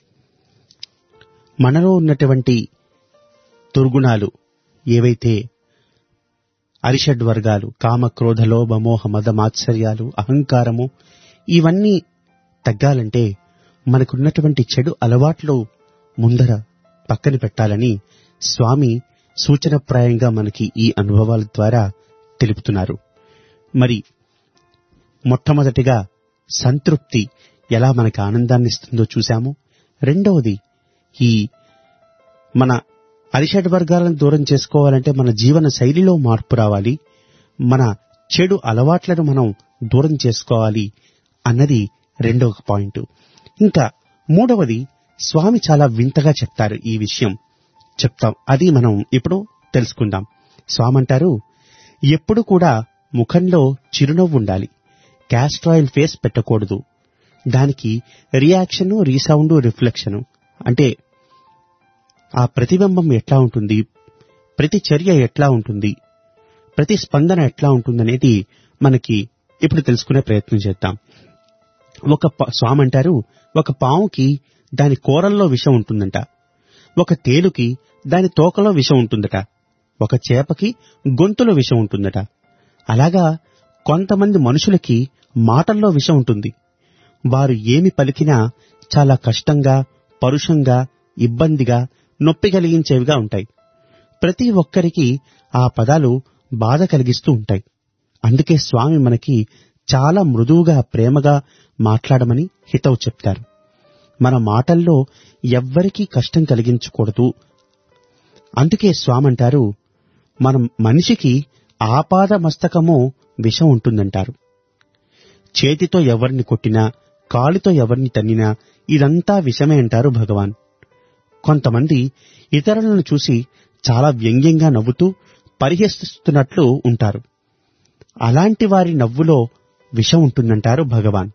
మనలో ఉన్నటువంటి దుర్గుణాలు ఏవైతే అరిషడ్ వర్గాలు కామ క్రోధ లోభ మోహ మద మాత్సర్యాలు అహంకారము ఇవన్నీ తగ్గాలంటే మనకున్నటువంటి చెడు అలవాట్లు ముందర పక్కన పెట్టాలని స్వామి సూచనప్రాయంగా మనకి ఈ అనుభవాల ద్వారా తెలుపుతున్నారు మరి మొట్టమొదటిగా సంతృప్తి ఎలా మనకి ఆనందాన్ని ఇస్తుందో చూశాము రెండవది ఈ మన అరిషడ్ వర్గాలను దూరం చేసుకోవాలంటే మన జీవన శైలిలో మార్పు రావాలి మన చెడు అలవాట్లను మనం దూరం చేసుకోవాలి అన్నది రెండవ పాయింట్ ఇంకా మూడవది స్వామి చాలా వింతగా చెప్తారు ఈ విషయం చెప్తాం అది మనం ఇప్పుడు తెలుసుకుందాం స్వామి అంటారు ఎప్పుడు కూడా ముఖంలో చిరునవ్వు ఉండాలి క్యాస్టర్ ఆయిల్ ఫేస్ పెట్టకూడదు దానికి రియాక్షన్ రీసౌండ్ రిఫ్లెక్షన్ అంటే ఆ ప్రతిబింబం ఎట్లా ఉంటుంది ప్రతి చర్య ఎట్లా ఉంటుంది ప్రతి స్పందన ఎట్లా ఉంటుందనేది మనకి ఇప్పుడు తెలుసుకునే ప్రయత్నం చేద్దాం ఒక ప- స్వామి అంటారు ఒక పావుకి దాని కూరల్లో విషం ఉంటుందంట ఒక తేలుకి దాని తోకలో విషం ఉంటుందట ఒక చేపకి గొంతులో విషం ఉంటుందట అలాగా కొంతమంది మనుషులకి మాటల్లో విషం ఉంటుంది వారు ఏమి పలికినా చాలా కష్టంగా పరుషంగా ఇబ్బందిగా నొప్పి కలిగించేవిగా ఉంటాయి ప్రతి ఒక్కరికి ఆ పదాలు బాధ కలిగిస్తూ ఉంటాయి అందుకే స్వామి మనకి చాలా మృదువుగా ప్రేమగా మాట్లాడమని హితవు చెప్తారు మన మాటల్లో ఎవ్వరికీ కష్టం కలిగించకూడదు అందుకే స్వామి అంటారు మనం మనిషికి ఆపాద మస్తకము విషం ఉంటుందంటారు చేతితో ఎవరిని కొట్టినా కాలుతో ఎవరిని తన్నినా ఇదంతా విషమే అంటారు భగవాన్ కొంతమంది ఇతరులను చూసి చాలా వ్యంగ్యంగా నవ్వుతూ పరిహసిస్తున్నట్లు ఉంటారు అలాంటి వారి నవ్వులో విషం ఉంటుందంటారు భగవాన్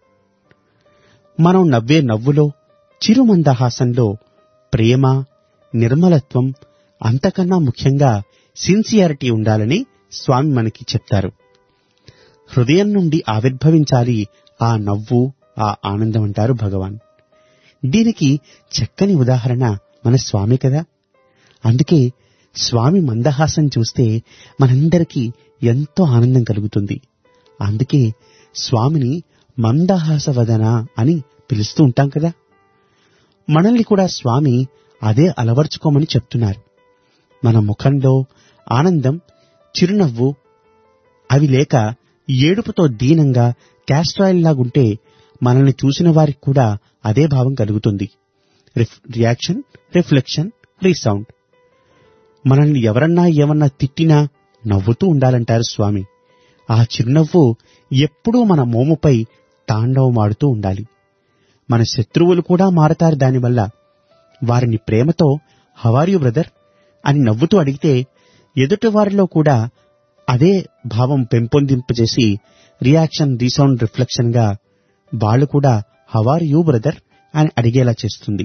మనం నవ్వే నవ్వులో చిరుమందహాసంలో ప్రేమ నిర్మలత్వం అంతకన్నా ముఖ్యంగా సిన్సియారిటీ ఉండాలని స్వామి మనకి చెప్తారు హృదయం నుండి ఆవిర్భవించాలి ఆ నవ్వు ఆ ఆనందం అంటారు భగవాన్ దీనికి చక్కని ఉదాహరణ మన స్వామి కదా అందుకే స్వామి మందహాసం చూస్తే మనందరికీ ఎంతో ఆనందం కలుగుతుంది అందుకే స్వామిని మందహాసవదన అని పిలుస్తూ ఉంటాం కదా మనల్ని కూడా స్వామి అదే అలవర్చుకోమని చెప్తున్నారు మన ముఖంలో ఆనందం చిరునవ్వు అవి లేక ఏడుపుతో దీనంగా క్యాస్ట్రాయిల్ లాగుంటే మనల్ని చూసిన వారికి కూడా అదే భావం కలుగుతుంది రిఫ్- రియాక్షన్ రిఫ్లెక్షన్ రీసౌండ్ మనల్ని ఎవరన్నా ఏమన్నా తిట్టినా నవ్వుతూ ఉండాలంటారు స్వామి ఆ చిరునవ్వు ఎప్పుడూ మన మోముపై తాండవమాడుతూ ఉండాలి మన శత్రువులు కూడా మారతారు దానివల్ల వారిని ప్రేమతో హవార్యు బ్రదర్ అని నవ్వుతూ అడిగితే ఎదుటి వారిలో కూడా అదే భావం పెంపొందింపజేసి రియాక్షన్ రీసౌండ్ రిఫ్లెక్షన్ గా వాళ్ళు కూడా హవార్ యూ బ్రదర్ అని అడిగేలా చేస్తుంది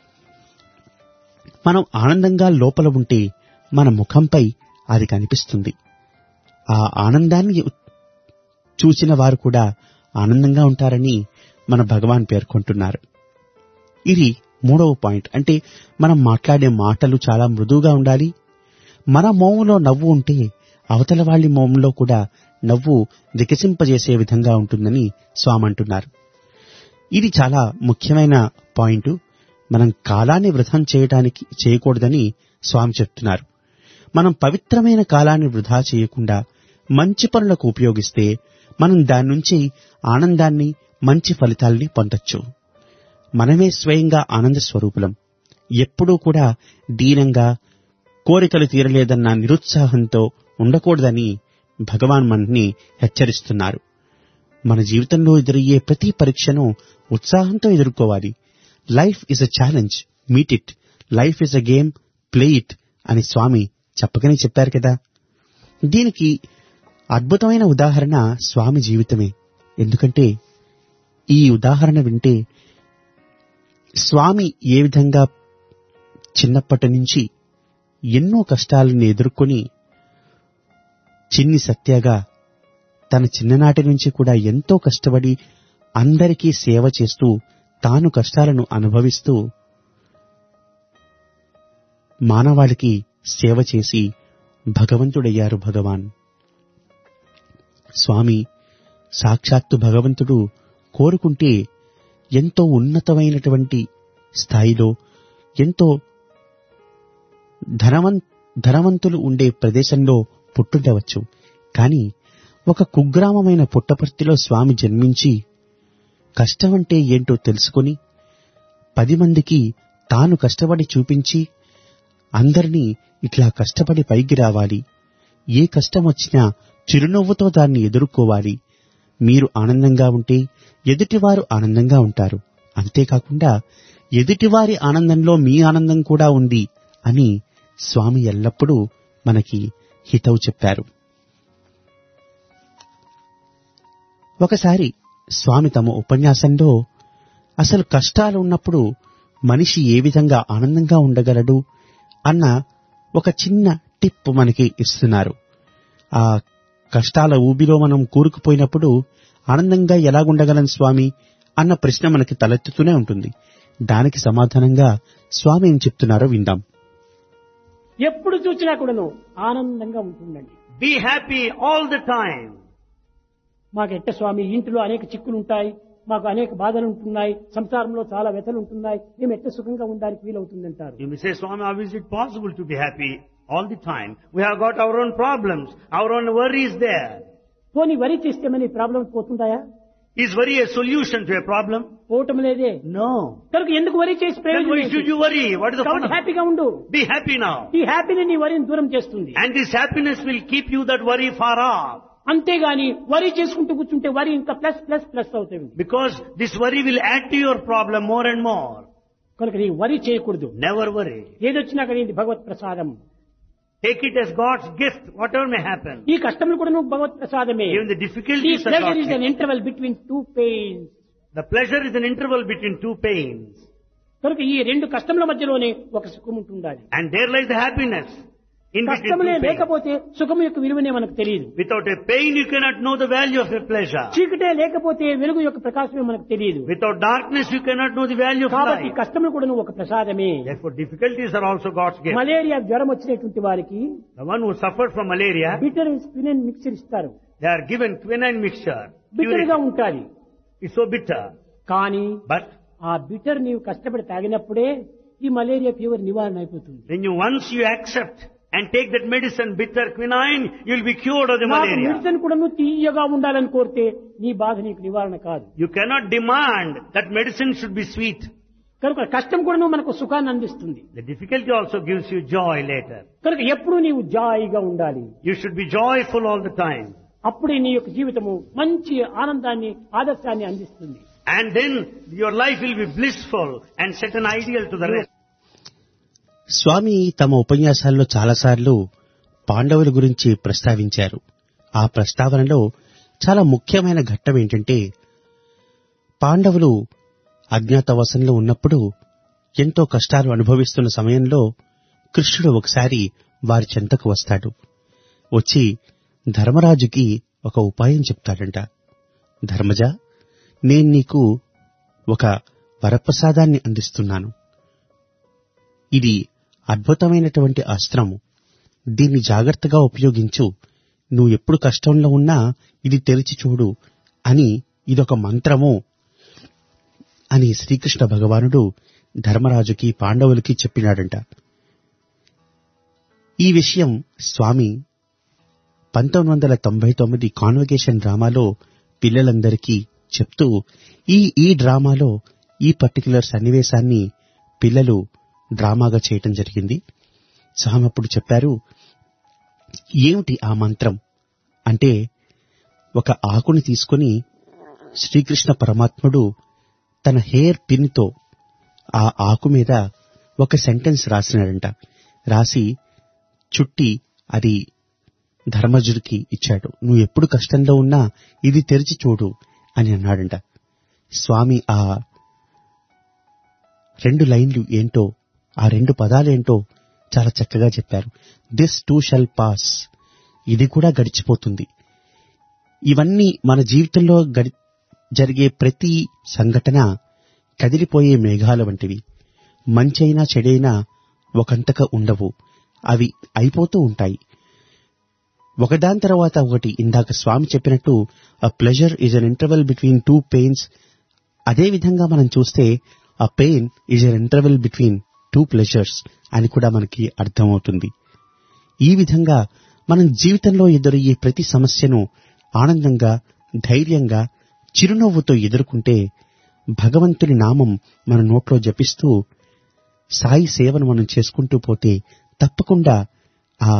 మనం ఆనందంగా లోపల ఉంటే మన ముఖంపై అది కనిపిస్తుంది ఆ ఆనందాన్ని చూసిన వారు కూడా ఆనందంగా ఉంటారని మన భగవాన్ పేర్కొంటున్నారు ఇది మూడవ పాయింట్ అంటే మనం మాట్లాడే మాటలు చాలా మృదువుగా ఉండాలి మన మోములో నవ్వు ఉంటే అవతల వాళ్ళ మోములో కూడా నవ్వు వికసింపజేసే విధంగా ఉంటుందని స్వామి అంటున్నారు ఇది చాలా ముఖ్యమైన పాయింట్ మనం కాలాన్ని వృధం చేయడానికి చేయకూడదని స్వామి చెప్తున్నారు మనం పవిత్రమైన కాలాన్ని వృధా చేయకుండా మంచి పనులకు ఉపయోగిస్తే మనం దాని నుంచి ఆనందాన్ని మంచి ఫలితాల్ని పొందొచ్చు మనమే స్వయంగా ఆనంద స్వరూపులం ఎప్పుడూ కూడా దీనంగా కోరికలు తీరలేదన్న నిరుత్సాహంతో ఉండకూడదని భగవాన్ మనని హెచ్చరిస్తున్నారు మన జీవితంలో ఎదురయ్యే ప్రతి పరీక్షను ఉత్సాహంతో ఎదుర్కోవాలి life is a challenge meet it life is a game play it అని స్వామి చెప్పకనే చెప్పారు కదా దీనికి అద్భుతమైన ఉదాహరణ స్వామి జీవితమే ఎందుకంటే ఈ ఉదాహరణ వింటే స్వామి ఏ విధంగా చిన్నప్పటి నుంచి ఎన్నో కష్టాలను ఎదుర్కొని చిన్ని సత్యగా తన చిన్ననాటి నుంచి కూడా ఎంతో కష్టపడి అందరికీ సేవ చేస్తూ తాను కష్టాలను అనుభవిస్తూ మానవాళికి సేవ చేసి భగవంతుడయ్యారు భగవాన్ స్వామి సాక్షాత్తు భగవంతుడు కోరుకుంటే ఎంతో ఉన్నతమైనటువంటి స్థాయిలో ఎంతో ధనవం ధనవంతులు ఉండే ప్రదేశంలో పుట్టుండవచ్చు కాని ఒక కుగ్రామమైన పుట్టపర్తిలో స్వామి జన్మించి కష్టమంటే ఏంటో తెలుసుకొని పది మందికి తాను కష్టపడి చూపించి అందరినీ ఇట్లా కష్టపడి పైకి రావాలి ఏ కష్టం వచ్చినా చిరునవ్వుతో దాన్ని ఎదుర్కోవాలి మీరు ఆనందంగా ఉంటే ఎదుటివారు ఆనందంగా ఉంటారు అంతేకాకుండా ఎదుటివారి ఆనందంలో మీ ఆనందం కూడా ఉంది అని స్వామి ఎల్లప్పుడూ మనకి హితవు చెప్పారు ఒకసారి స్వామి తమ ఉపన్యాసంలో అసలు కష్టాలు ఉన్నప్పుడు మనిషి ఏ విధంగా ఆనందంగా ఉండగలడు అన్న ఒక చిన్న టిప్ మనకి ఇస్తున్నారు ఆ కష్టాల ఊబిలో మనం కూరుకుపోయినప్పుడు ఆనందంగా ఎలాగుండగలం స్వామి అన్న ప్రశ్న మనకి తలెత్తుతూనే ఉంటుంది దానికి సమాధానంగా స్వామి ఏం చెప్తున్నారో విందాం ఎప్పుడు చూసినా కూడాను ఆనందంగా ఉంటుందండి Be happy all the time. మాకు ఎట్ట స్వామి ఇంటిలో అనేక చిక్కులు ఉంటాయి మాకు అనేక బాధలు ఉంటున్నాయి సంసారంలో చాలా వ్యతలు ఉంటున్నాయి మేము ఎట్ట సుఖంగా ఉండడానికి వీలవుతుందంటారు You may say, Swami, how is it possible to be happy all the time? We have got our own problems, our own worries there. పోనీ వరి చేస్తే మన ప్రాబ్లమ్స్ పోతుంటాయా Is worry a solution to a problem? పోవటం లేదే No. కనుక ఎందుకు వరి చేసి Then ప్రయోజనం why ఏంటి? should you worry? What is the fun కాబట్టి of హ్యాపీగా ఉండు Be happy now. ఈ హ్యాపీని నీ వరిని దూరం చేస్తుంది And this happiness will keep you that worry far off. అంతేగాని వరి చేసుకుంటూ కూర్చుంటే వరి ఇంకా ప్లస్ ప్లస్ ప్లస్ అవుతుంది Because this worry will add to your problem more and more. కనుక నీ వరి చేయకూడదు Never worry. ఏదొచ్చినా కానీ ఇది భగవత్ ప్రసాదం Take it as God's gift, whatever may happen. ఈ కష్టములు కూడా నువ్వు భగవత్ ప్రసాదమే Even the difficulties are pleasure God's is an gift. Interval between two pains The pleasure is an interval between two pains. కనుక ఈ రెండు కష్టముల మధ్యలోనే ఒక సుఖం ఉంటుండాలి And there lies the happiness. In between కష్టములే two pains. లేకపోతే సుఖం యొక్క విలువనే మనకు తెలియదు Without a pain, you cannot know the value of a pleasure. చీకటే లేకపోతే వెలుగు యొక్క ప్రకాశమే మనకు తెలియదు Without darkness, you cannot know the value of కాబట్టి light. కష్టములు కూడా ఒక ప్రసాదమే Therefore, difficulties are also God's gift. Malaria జ్వరం వచ్చినటువంటి వారికి The one who suffered from malaria, bitter స్పినన్ మిక్చర్ ఇస్తారు they are given quinine mixture. Bitter గా Curate. ఉంటాది It's so bitter. కానీ But ఆ బిటర్ నీవు కష్టపడి తాగినప్పుడే ఈ మలేరియా ఫీవర్ నివారణ అయిపోతుంది when you once you accept and take that medicine, bitter quinine, you'll be cured of the నాకు malaria. మెడిసిన్ కూడా నువ్వు తీయగా ఉండాలని కోరితే నీ బాధ నీకు నివారణ కాదు You cannot demand that medicine should be sweet. కనుక కష్టం కూడా మనకు సుఖాన్ని అందిస్తుంది The difficulty also gives you joy later. కనుక ఎప్పుడు నీవు జాయిగా ఉండాలి You should be joyful all the time. అప్పుడే నీ యొక్క జీవితము మంచి ఆనందాన్ని ఆదర్శాన్ని అందిస్తుంది And then your life will be blissful and set an ideal to the rest. స్వామి తమ ఉపన్యాసాల్లో చాలాసార్లు పాండవుల గురించి ప్రస్తావించారు ఆ ప్రస్తావనలో చాలా ముఖ్యమైన ఘట్టం ఏంటంటే పాండవులు అజ్ఞాతవాసంలో ఉన్నప్పుడు ఎంతో కష్టాలు అనుభవిస్తున్న సమయంలో కృష్ణుడు ఒకసారి వారి చెంతకు వస్తాడు వచ్చి ధర్మరాజుకి ఒక ఉపాయం చెప్తాడంట ధర్మజ నేను నీకు ఒక వరప్రసాదాన్ని అందిస్తున్నాను ఇది అద్భుతమైనటువంటి అస్త్రము దీన్ని జాగ్రత్తగా ఉపయోగించు నువ్వు ఎప్పుడు కష్టంలో ఉన్నా ఇది తెరిచి చూడు అని ఇదొక మంత్రము అని శ్రీకృష్ణ భగవానుడు ధర్మరాజుకి పాండవులకి చెప్పినాడంట ఈ విషయం స్వామి పంతొమ్మిది వందల తొంభై తొమ్మిది కాన్వకేషన్ డ్రామాలో పిల్లలందరికీ చెప్తూ ఈ ఈ డ్రామాలో ఈ పర్టికులర్ సన్నివేశాన్ని పిల్లలు డ్రామాగా చేయటం జరిగింది స్వామి అప్పుడు చెప్పారు ఏమిటి ఆ మంత్రం అంటే ఒక ఆకుని తీసుకొని శ్రీకృష్ణ పరమాత్ముడు తన హెయిర్ పిన్తో ఆ ఆకు మీద ఒక సెంటెన్స్ రాసినాడంట రాసి చుట్టి అది ధర్మజుడికి ఇచ్చాడు నువ్వు ఎప్పుడు కష్టంలో ఉన్నా ఇది తెరిచి చూడు అని అన్నాడంట స్వామి ఆ రెండు లైన్లు ఏంటో ఆ రెండు పదాలేంటో చాలా చక్కగా చెప్పారు దిస్ టూ షల్ పాస్ ఇది కూడా గడిచిపోతుంది ఇవన్నీ మన జీవితంలో గడి జరిగే ప్రతి సంఘటన కదిలిపోయే మేఘాల వంటివి మంచైనా చెడైనా ఒకంతక ఉండవు అవి అయిపోతూ ఉంటాయి ఒకదాని తర్వాత ఒకటి ఇందాక స్వామి చెప్పినట్టు a pleasure is an interval between two pains అదే విధంగా మనం చూస్తే a pain is an interval between two pleasures అని కూడా మనకి అర్థమవుతుంది ఈ విధంగా మనం జీవితంలో ఎదురయ్యే ప్రతి సమస్యను ఆనందంగా ధైర్యంగా చిరునవ్వుతో ఎదుర్కొంటే భగవంతుని నామం మన నోట్లో జపిస్తూ సాయి సేవను మనం చేసుకుంటూ పోతే తప్పకుండా ఆ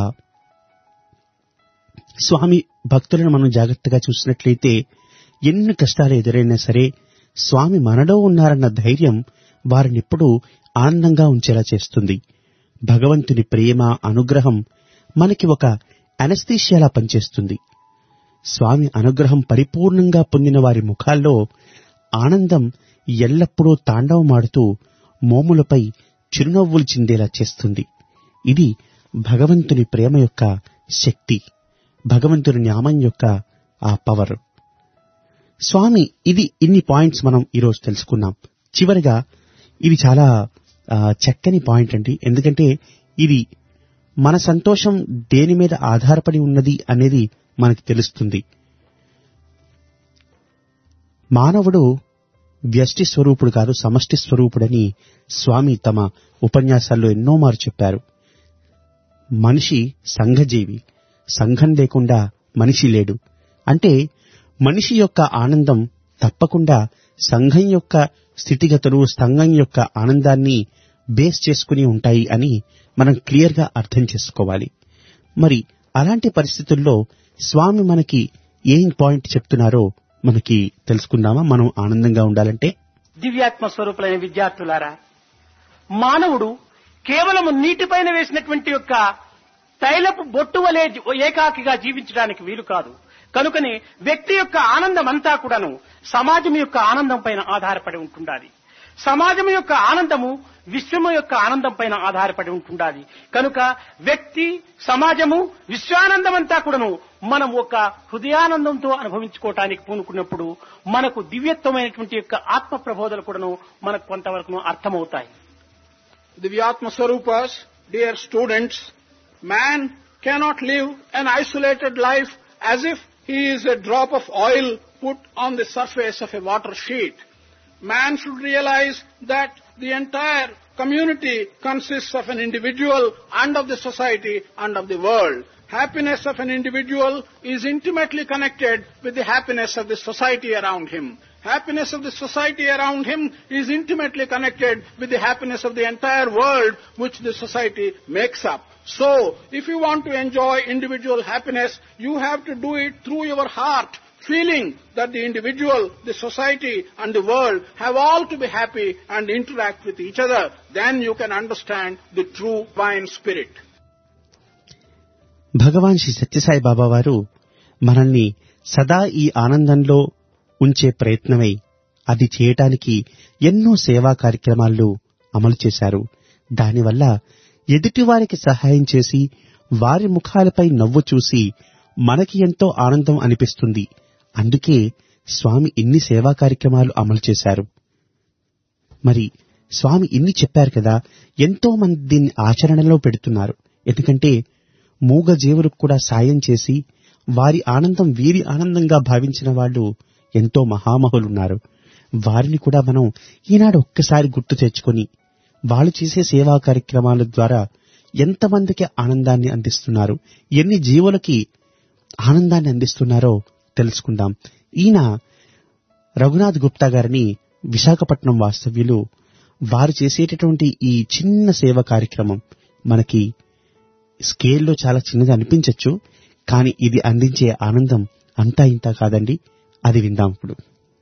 స్వామి భక్తులను మనం జాగ్రత్తగా చూసినట్లయితే ఎన్ని కష్టాలు ఎదురైనా సరే స్వామి మనలో ఉన్నారన్న ధైర్యం వారిని ఎప్పుడూ ఆనందంగా ఉంచేలా చేస్తుంది భగవంతుని ప్రేమ అనుగ్రహం మనకి ఒక అనస్థీషియాలా పనిచేస్తుంది స్వామి అనుగ్రహం పరిపూర్ణంగా పొందిన వారి ముఖాల్లో ఆనందం ఎల్లప్పుడూ తాండవమాడుతూ మోములపై చిరునవ్వులు చిందేలా చేస్తుంది ఇది భగవంతుని ప్రేమ యొక్క శక్తి భగవంతుని న్యామం యొక్క ఆ పవర్ స్వామి ఇది ఇన్ని పాయింట్స్ మనం ఈరోజు తెలుసుకున్నాం చివరిగా ఇది చాలా ఆ, చక్కని పాయింట్ అండి ఎందుకంటే ఇది మన సంతోషం దేని మీద ఆధారపడి ఉన్నది అనేది మనకి తెలుస్తుంది మానవుడు వ్యష్టి స్వరూపుడు కాదు సమష్టి స్వరూపుడని స్వామి తమ ఉపన్యాసాల్లో ఎన్నో మారు చెప్పారు మనిషి సంఘజీవి సంఘం లేకుండా మనిషి లేడు అంటే మనిషి యొక్క ఆనందం తప్పకుండా సంఘం యొక్క స్థితిగతులు సంఘం యొక్క ఆనందాన్ని బేస్ చేసుకుని ఉంటాయి అని మనం క్లియర్గా అర్థం చేసుకోవాలి మరి అలాంటి పరిస్థితుల్లో స్వామి మనకి ఏం పాయింట్ చెప్తున్నారో మనకి తెలుసుకుందామా మనం ఆనందంగా ఉండాలంటే దివ్యాత్మ స్వరూపులైన విద్యార్థులారా మానవుడు కేవలం నీటిపైన వేసినటువంటి యొక్క తైలపు బొట్టు వలె జీ- ఏకాకిగా జీవించడానికి వీలు కాదు కనుకనే వ్యక్తి యొక్క ఆనందం అంతా కూడాను సమాజం యొక్క ఆనందం పైన ఆధారపడి ఉంటుండాలి సమాజం యొక్క ఆనందము విశ్వము యొక్క ఆనందం పైన ఆధారపడి ఉంటుండాలి కనుక వ్యక్తి సమాజము విశ్వానందం అంతా కూడాను మనం ఒక హృదయానందంతో అనుభవించుకోవటానికి పూనుకున్నప్పుడు మనకు దివ్యత్వమైనటువంటి యొక్క ఆత్మ ప్రబోధలు కూడాను మనకు కొంతవరకు అర్థమవుతాయి Divyatma Swarupas, dear students, man cannot live an isolated life as if he is a drop of oil put on the surface of a water sheet. Man should realize that the entire community consists of an individual and of the society and of the world. Happiness of an individual is intimately connected with the happiness of the society around him. happiness of the society around him is intimately connected with the happiness of the entire world which the society makes up. So, if you want to enjoy individual happiness, you have to do it through your heart, feeling that the individual, the society and the world have all to be happy and interact with each other. Then you can understand the true divine spirit. భగవాన్ శ్రీ సత్యసాయి బాబా వారు మనల్ని సదా ఈ ఆనందంలో ఉంచే ప్రయత్నమై అది చేయటానికి ఎన్నో సేవా కార్యక్రమాలు అమలు చేశారు దానివల్ల ఎదుటివారికి సహాయం చేసి వారి ముఖాలపై నవ్వు చూసి మనకి ఎంతో ఆనందం అనిపిస్తుంది అందుకే స్వామి ఇన్ని సేవా కార్యక్రమాలు అమలు చేశారు మరి స్వామి ఇన్ని చెప్పారు కదా ఎంతో మంది దీన్ని ఆచరణలో పెడుతున్నారు ఎందుకంటే మూగ జీవులకు కూడా సాయం చేసి వారి ఆనందం వీరి ఆనందంగా భావించిన వాళ్ళు ఎంతో మహామహులున్నారు వారిని కూడా మనం ఈనాడు ఒక్కసారి గుర్తు తెచ్చుకొని వాళ్ళు చేసే సేవా కార్యక్రమాల ద్వారా ఎంతమందికి ఆనందాన్ని అందిస్తున్నారు ఎన్ని జీవులకి ఆనందాన్ని అందిస్తున్నారో తెలుసుకుందాం ఈయన రఘునాథ్ గుప్తా గారిని విశాఖపట్నం వాస్తవ్యులు వారు చేసేటటువంటి ఈ చిన్న సేవ కార్యక్రమం మనకి స్కేల్లో చాలా చిన్నది అనిపించవచ్చు కానీ ఇది అందించే ఆనందం అంతా ఇంత కాదండి అది విందాం ఇప్పుడు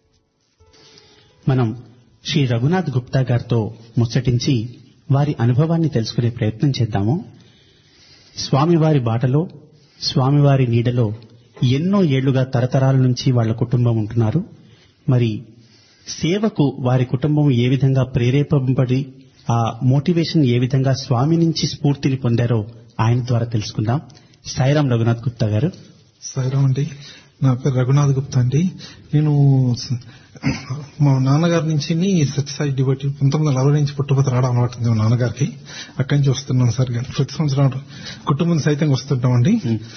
మనం శ్రీ రఘునాథ్ గుప్తా గారితో ముచ్చటించి వారి అనుభవాన్ని తెలుసుకునే ప్రయత్నం చేద్దాము స్వామివారి బాటలో స్వామివారి నీడలో ఎన్నో ఏళ్లుగా తరతరాల నుంచి వాళ్ళ కుటుంబం ఉంటున్నారు మరి సేవకు వారి కుటుంబం ఏ విధంగా ప్రేరేపబడి ఆ మోటివేషన్ ఏ విధంగా స్వామి నుంచి స్ఫూర్తిని పొందారో ఆయన ద్వారా తెలుసుకుందాం సాయిరాం రఘునాథ్ గుప్తా గారు సాయిరామ్ అండి నా పేరు రఘునాథ్ గుప్తా అండి నేను స- మా నాన్నగారి నుంచి సత్యసాయి డిబట్టి పంతొమ్మిది వందల అరవై నుంచి పుట్టుపతి రావడం అలవాటు ఉంది మా నాన్నగారికి అక్కడి నుంచి వస్తున్నాను సార్ ప్రతి సంవత్సరం కుటుంబం సైతంగా వస్తుంటామండి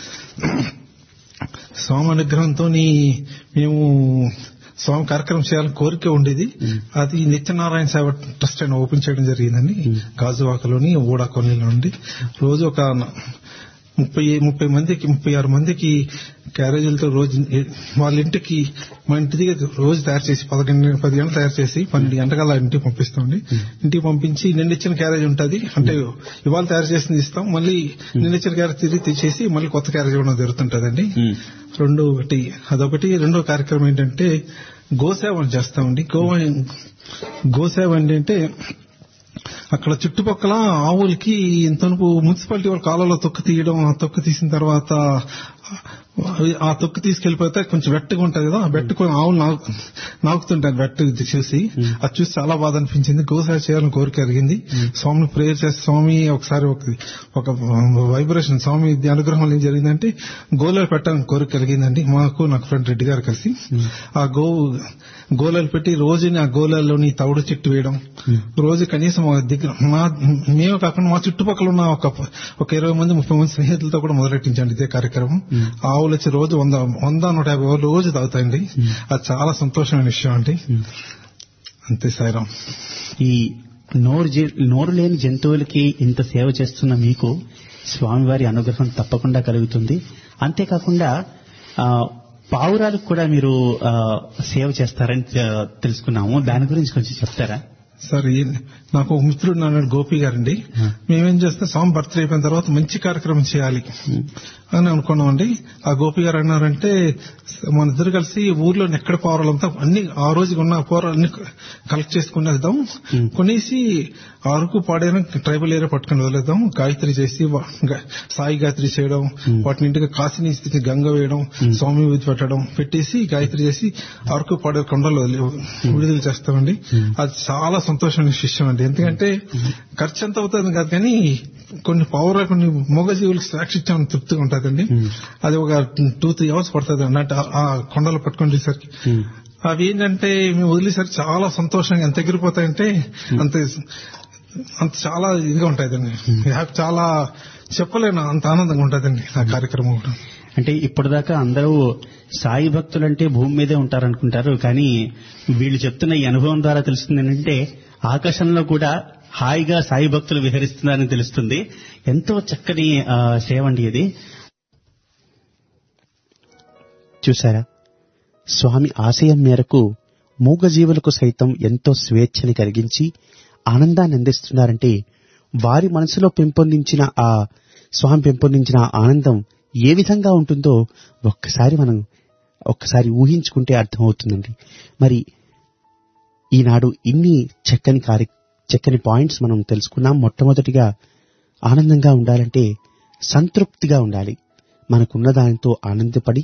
స్వామి అనుగ్రహంతో మేము స్వామి కార్యక్రమం చేయాలని కోరిక ఉండేది అది నిత్యనారాయణ సేవ ట్రస్ట్ అని ఓపెన్ చేయడం జరిగిందండి గాజువాకలోని ఊడా కాలనీలో నుండి రోజు ఒక న- ముప్పై ముప్పై మందికి ముప్పై ఆరు మందికి క్యారేజీలతో రోజు వాళ్ళ ఇంటికి మా ఇంటి దగ్గర రోజు తయారు చేసి పదకొండు పది గంటలు తయారు చేసి పన్నెండు గంటల ఇంటికి పంపిస్తామండి ఇంటికి పంపించి నిన్న ఇచ్చిన క్యారేజ్ ఉంటుంది అంటే ఇవాళ తయారు చేసింది ఇస్తాం మళ్ళీ నిన్న ఇచ్చిన క్యారేజ్ తిరిగి తీసేసి మళ్ళీ కొత్త క్యారేజ్ ఇవ్వడం జరుగుతుంటదండి రెండు ఒకటి అదొకటి రెండో కార్యక్రమం ఏంటంటే గోసేవ చేస్తామండి గో గోసేవ ఏంటంటే అక్కడ చుట్టుపక్కల ఆవులకి ఇంతనుపు మున్సిపాలిటీ వాళ్ళ కాలంలో తొక్కు తీయడం ఆ తొక్కు తీసిన తర్వాత ఆ తొక్కు తీసుకెళ్లిపోతే కొంచెం వెట్టగా ఉంటది కదా ఆ వెట్టు కొంచెం ఆవులు నాకు నాకుతుంటాయి వెట్టు ఇది చూసి అది చూసి చాలా బాధ అనిపించింది గోసేవ చేయాలని కోరిక కలిగింది స్వామిని ప్రేయర్ చేసి స్వామి ఒకసారి ఒక ఒక వైబ్రేషన్ స్వామి ఇది అనుగ్రహం వల్ల ఏం జరిగిందంటే గోళాలు పెట్టాలని కోరిక కలిగిందండి మాకు నాకు ఫ్రెండ్ రెడ్డి గారు కలిసి ఆ గో గోళాలు పెట్టి రోజుని ఆ గోళాల్లోని తవుడు చెట్టు వేయడం రోజు కనీసం ఒక దగ్గర మా మేము కాకుండా మా చుట్టుపక్కల ఉన్న ఒక ఒక ఇరవై మంది ముప్పై మంది స్నేహితులతో కూడా మొదలెట్టించండి ఇదే కార్యక్రమం ఆవులు వచ్చి రోజు వంద వంద నూట యాభై ఆవులు రోజు తాగుతాయండి అది చాలా సంతోషమైన విషయం అండి అంతే సాయిరాం ఈ నోరు జీ- నోరు లేని జంతువులకి ఇంత సేవ చేస్తున్న మీకు స్వామివారి అనుగ్రహం తప్పకుండా కలుగుతుంది అంతేకాకుండా ఆ, పావురాలకు కూడా మీరు ఆ, సేవ చేస్తారని ఆ, తెలుసుకున్నాము దాని గురించి కొంచెం చెప్తారా సార్ ఈ- నాకు ఒక మిత్రుడు నాన్న గోపి గారండి మేమేం చేస్తే స్వామి బర్త్డే అయిపోయిన తర్వాత మంచి కార్యక్రమం చేయాలి అని అనుకున్నామండి ఆ గోపి గారు అన్నారంటే మన ఇద్దరు కలిసి ఊర్లో ఎక్కడ పౌరాలంతా అన్ని ఆ రోజు ఉన్న పౌరాలన్నీ కలెక్ట్ చేసుకునేద్దాం కొనేసి ఆ అరకు పాడైన ట్రైబల్ ఏరియా పట్టుకుని వదిలేద్దాం గాయత్రి చేసి వా- గా- సాయి గాయత్రి చేయడం వాటిని ఇంటికి కాశీని స్థితి గంగ వేయడం స్వామి విధి పెట్టడం పెట్టేసి గాయత్రి చేసి అరకు పాడే కొండలో వదిలి- విడుదల చేస్తామండి అది చాలా సంతోషమైన విషయం అండి ఎందుకంటే ఖర్చు ఎంత అవుతుంది కాదు కానీ కొన్ని పౌర కొన్ని మూగజీవులకు సాక్షి ఇచ్చామని తృప్తిగా ఉంటుందండి అది ఒక టూ త్రీ అవర్స్ పడుతుంది అండి అంటే ఆ- ఆ కొండలు పట్టుకొని చూసరికి అవి ఏంటంటే మేము వదిలేసరికి చాలా సంతోషంగా ఎంత ఎగిరిపోతాయంటే అంత అంత చాలా ఇదిగా ఉంటాయండి హ్యాపీ చాలా చెప్పలేను అంత ఆనందంగా ఉంటుందండి ఆ కార్యక్రమం కూడా అంటే ఇప్పటిదాకా అందరూ సాయి భక్తులంటే భూమి మీదే ఉంటారనుకుంటారు కానీ వీళ్ళు చెప్తున్న ఈ అనుభవం ద్వారా తెలుస్తుంది ఏంటంటే ఆకాశంలో కూడా హాయిగా సాయి భక్తులు విహరిస్తున్నారని తెలుస్తుంది ఎంతో చక్కని ఆ, సేవ అండి ఇది చూసారా స్వామి ఆశయం మేరకు మూగజీవులకు సైతం ఎంతో స్వేచ్ఛని కలిగించి ఆనందాన్ని అందిస్తున్నారంటే వారి మనసులో పెంపొందించిన ఆ స్వామి పెంపొందించిన ఆ ఆనందం ఏ విధంగా ఉంటుందో ఒక్కసారి మనం ఒక్కసారి ఊహించుకుంటే అర్థమవుతుందండి మరి ఈనాడు ఇన్ని చక్కని కార్య చక్కని పాయింట్స్ మనం తెలుసుకున్నాం మొట్టమొదటిగా ఆనందంగా ఉండాలంటే సంతృప్తిగా ఉండాలి మనకున్న దానితో ఆనందపడి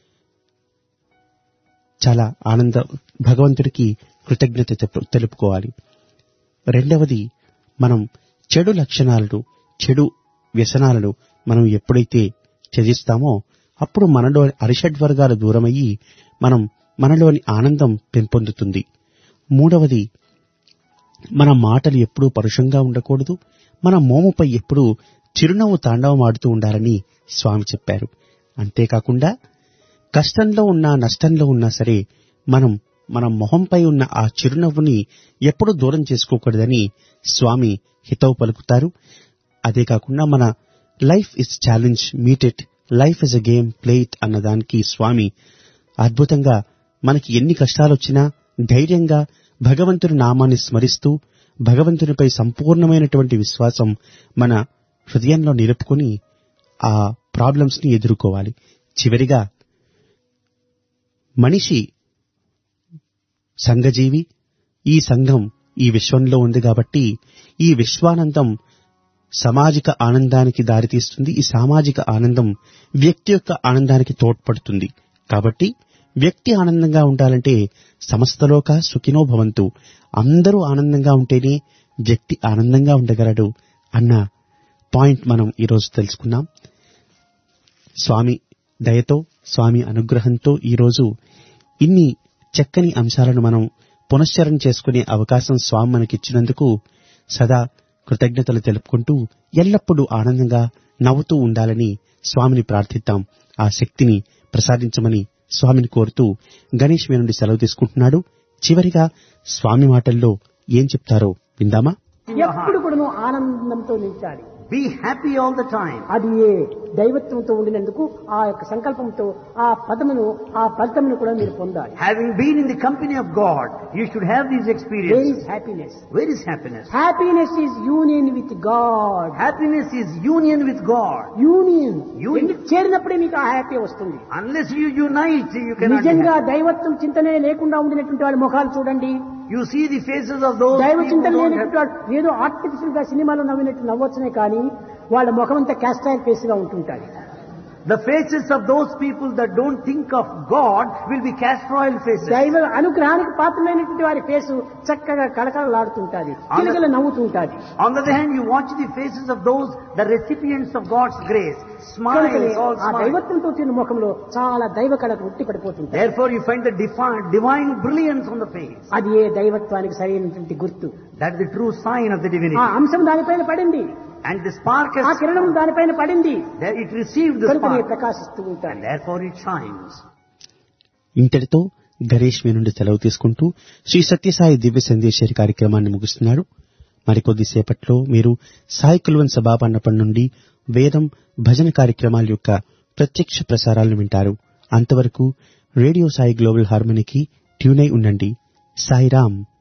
చాలా ఆనంద భగవంతుడికి కృతజ్ఞత తెలు- తెలుపుకోవాలి రెండవది మనం చెడు లక్షణాలను చెడు వ్యసనాలను మనం ఎప్పుడైతే త్యజిస్తామో అప్పుడు మనలో అరిషడ్ వర్గాలు దూరమయ్యి మనం మనలోని ఆనందం పెంపొందుతుంది మూడవది మన మాటలు ఎప్పుడూ పరుషంగా ఉండకూడదు మన మోముపై ఎప్పుడూ చిరునవ్వు తాండవమాడుతూ ఉండాలని స్వామి చెప్పారు అంతేకాకుండా కష్టంలో ఉన్నా నష్టంలో ఉన్నా సరే మనం మన మొహంపై ఉన్న ఆ చిరునవ్వుని ఎప్పుడూ దూరం చేసుకోకూడదని స్వామి హితవు పలుకుతారు అదే కాకుండా మన life is challenge meet it life is a game play it అన్నదానికి స్వామి అద్భుతంగా మనకి ఎన్ని కష్టాలు వచ్చినా ధైర్యంగా భగవంతుని నామాన్ని స్మరిస్తూ భగవంతునిపై సంపూర్ణమైనటువంటి విశ్వాసం మన హృదయంలో నిలుపుకొని ఆ ప్రాబ్లమ్స్ ని ఎదుర్కోవాలి చివరిగా మనిషి సంఘజీవి ఈ సంఘం ఈ విశ్వంలో ఉంది కాబట్టి ఈ విశ్వానందం సామాజిక ఆనందానికి దారితీస్తుంది ఈ సామాజిక ఆనందం వ్యక్తి యొక్క ఆనందానికి తోడ్పడుతుంది కాబట్టి వ్యక్తి ఆనందంగా ఉండాలంటే సమస్తలోక సుఖినో భవంతు అందరూ ఆనందంగా ఉంటేనే వ్యక్తి ఆనందంగా ఉండగలడు అన్న పాయింట్ మనం ఈరోజు తెలుసుకున్నాం స్వామి దయతో స్వామి అనుగ్రహంతో ఈరోజు ఇన్ని చక్కని అంశాలను మనం పునశ్చరణ చేసుకునే అవకాశం స్వామి మనకిచ్చినందుకు సదా కృతజ్ఞతలు తెలుపుకుంటూ ఎల్లప్పుడూ ఆనందంగా నవ్వుతూ ఉండాలని స్వామిని ప్రార్థిద్దాం ఆ శక్తిని ప్రసాదించమని స్వామిని కోరుతూ గణేష్ మీ నుండి సెలవు తీసుకుంటున్నాడు చివరిగా స్వామి మాటల్లో ఏం చెప్తారో విందామా ఎప్పుడు కూడా ఆనందంతో నిలిచాలి Be happy all the time. అది ఏ దైవత్వంతో ఉండినందుకు ఆ యొక్క సంకల్పంతో ఆ పదమును ఆ ఫలితమును కూడా మీరు పొందాలి Having been in the company of God, you should have these where experiences. Is happiness Where is happiness? Happiness is union with God Happiness is union with God. Union Union. ఎందుకు చేరినప్పుడే మీకు ఆ హ్యాపీ వస్తుంది Unless you unite, you cannot. be నిజంగా happy. దైవత్వం చింతనే లేకుండా ఉండినటువంటి వాళ్ళ ముఖాలు చూడండి You see the faces of those దైవ people who చింతన don't లేనటువంటి have. వాళ్ళు ఏదో ఆర్టిఫిషియల్ గా సినిమాలో నవ్వినట్టు నవ్వొచ్చునే కానీ వాళ్ళ ముఖం అంతా క్యాస్టైల్ ఫేస్ గా ఉంటుంటాయి The faces of those people that don't think of God will be castor faces. దైవ అనుగ్రహానికి పాత్రమైనటువంటి వారి ఫేసు చక్కగా కళకళలాడుతుంటాది కిలకిల నవ్వుతుంటాది On the other hand, you watch the faces of those, the recipients of God's grace, కనుకనే smiles, all ఆ smiles. దైవత్వంతో తిన్న ముఖంలో చాలా దైవ కళకు ఉట్టి పడిపోతుంటాయి Therefore, you find the divine, divine brilliance on the face. అది ఏ దైవత్వానికి సరైనటువంటి గుర్తు That's the true sign of the ఆ divinity. అంశం దానిపైన పడింది And the spark ఆ has, కిరణం దానిపైన పడింది there it received the కనుక spark. ప్రకాశిస్తూ ఉంటాను And therefore it shines. ఇంతటితో గణేష్ మీ నుండి సెలవు తీసుకుంటూ శ్రీ సత్యసాయి దివ్య సందేశరి కార్యక్రమాన్ని ముగిస్తున్నాడు మరికొద్ది సేపట్లో మీరు సాయి కుల్వన్ సభాపన్నపం నుండి వేదం భజన కార్యక్రమాల యొక్క ప్రత్యక్ష ప్రసారాలను వింటారు అంతవరకు రేడియో సాయి గ్లోబల్ హార్మనీకి ట్యూనై ఉండండి సాయిరామ్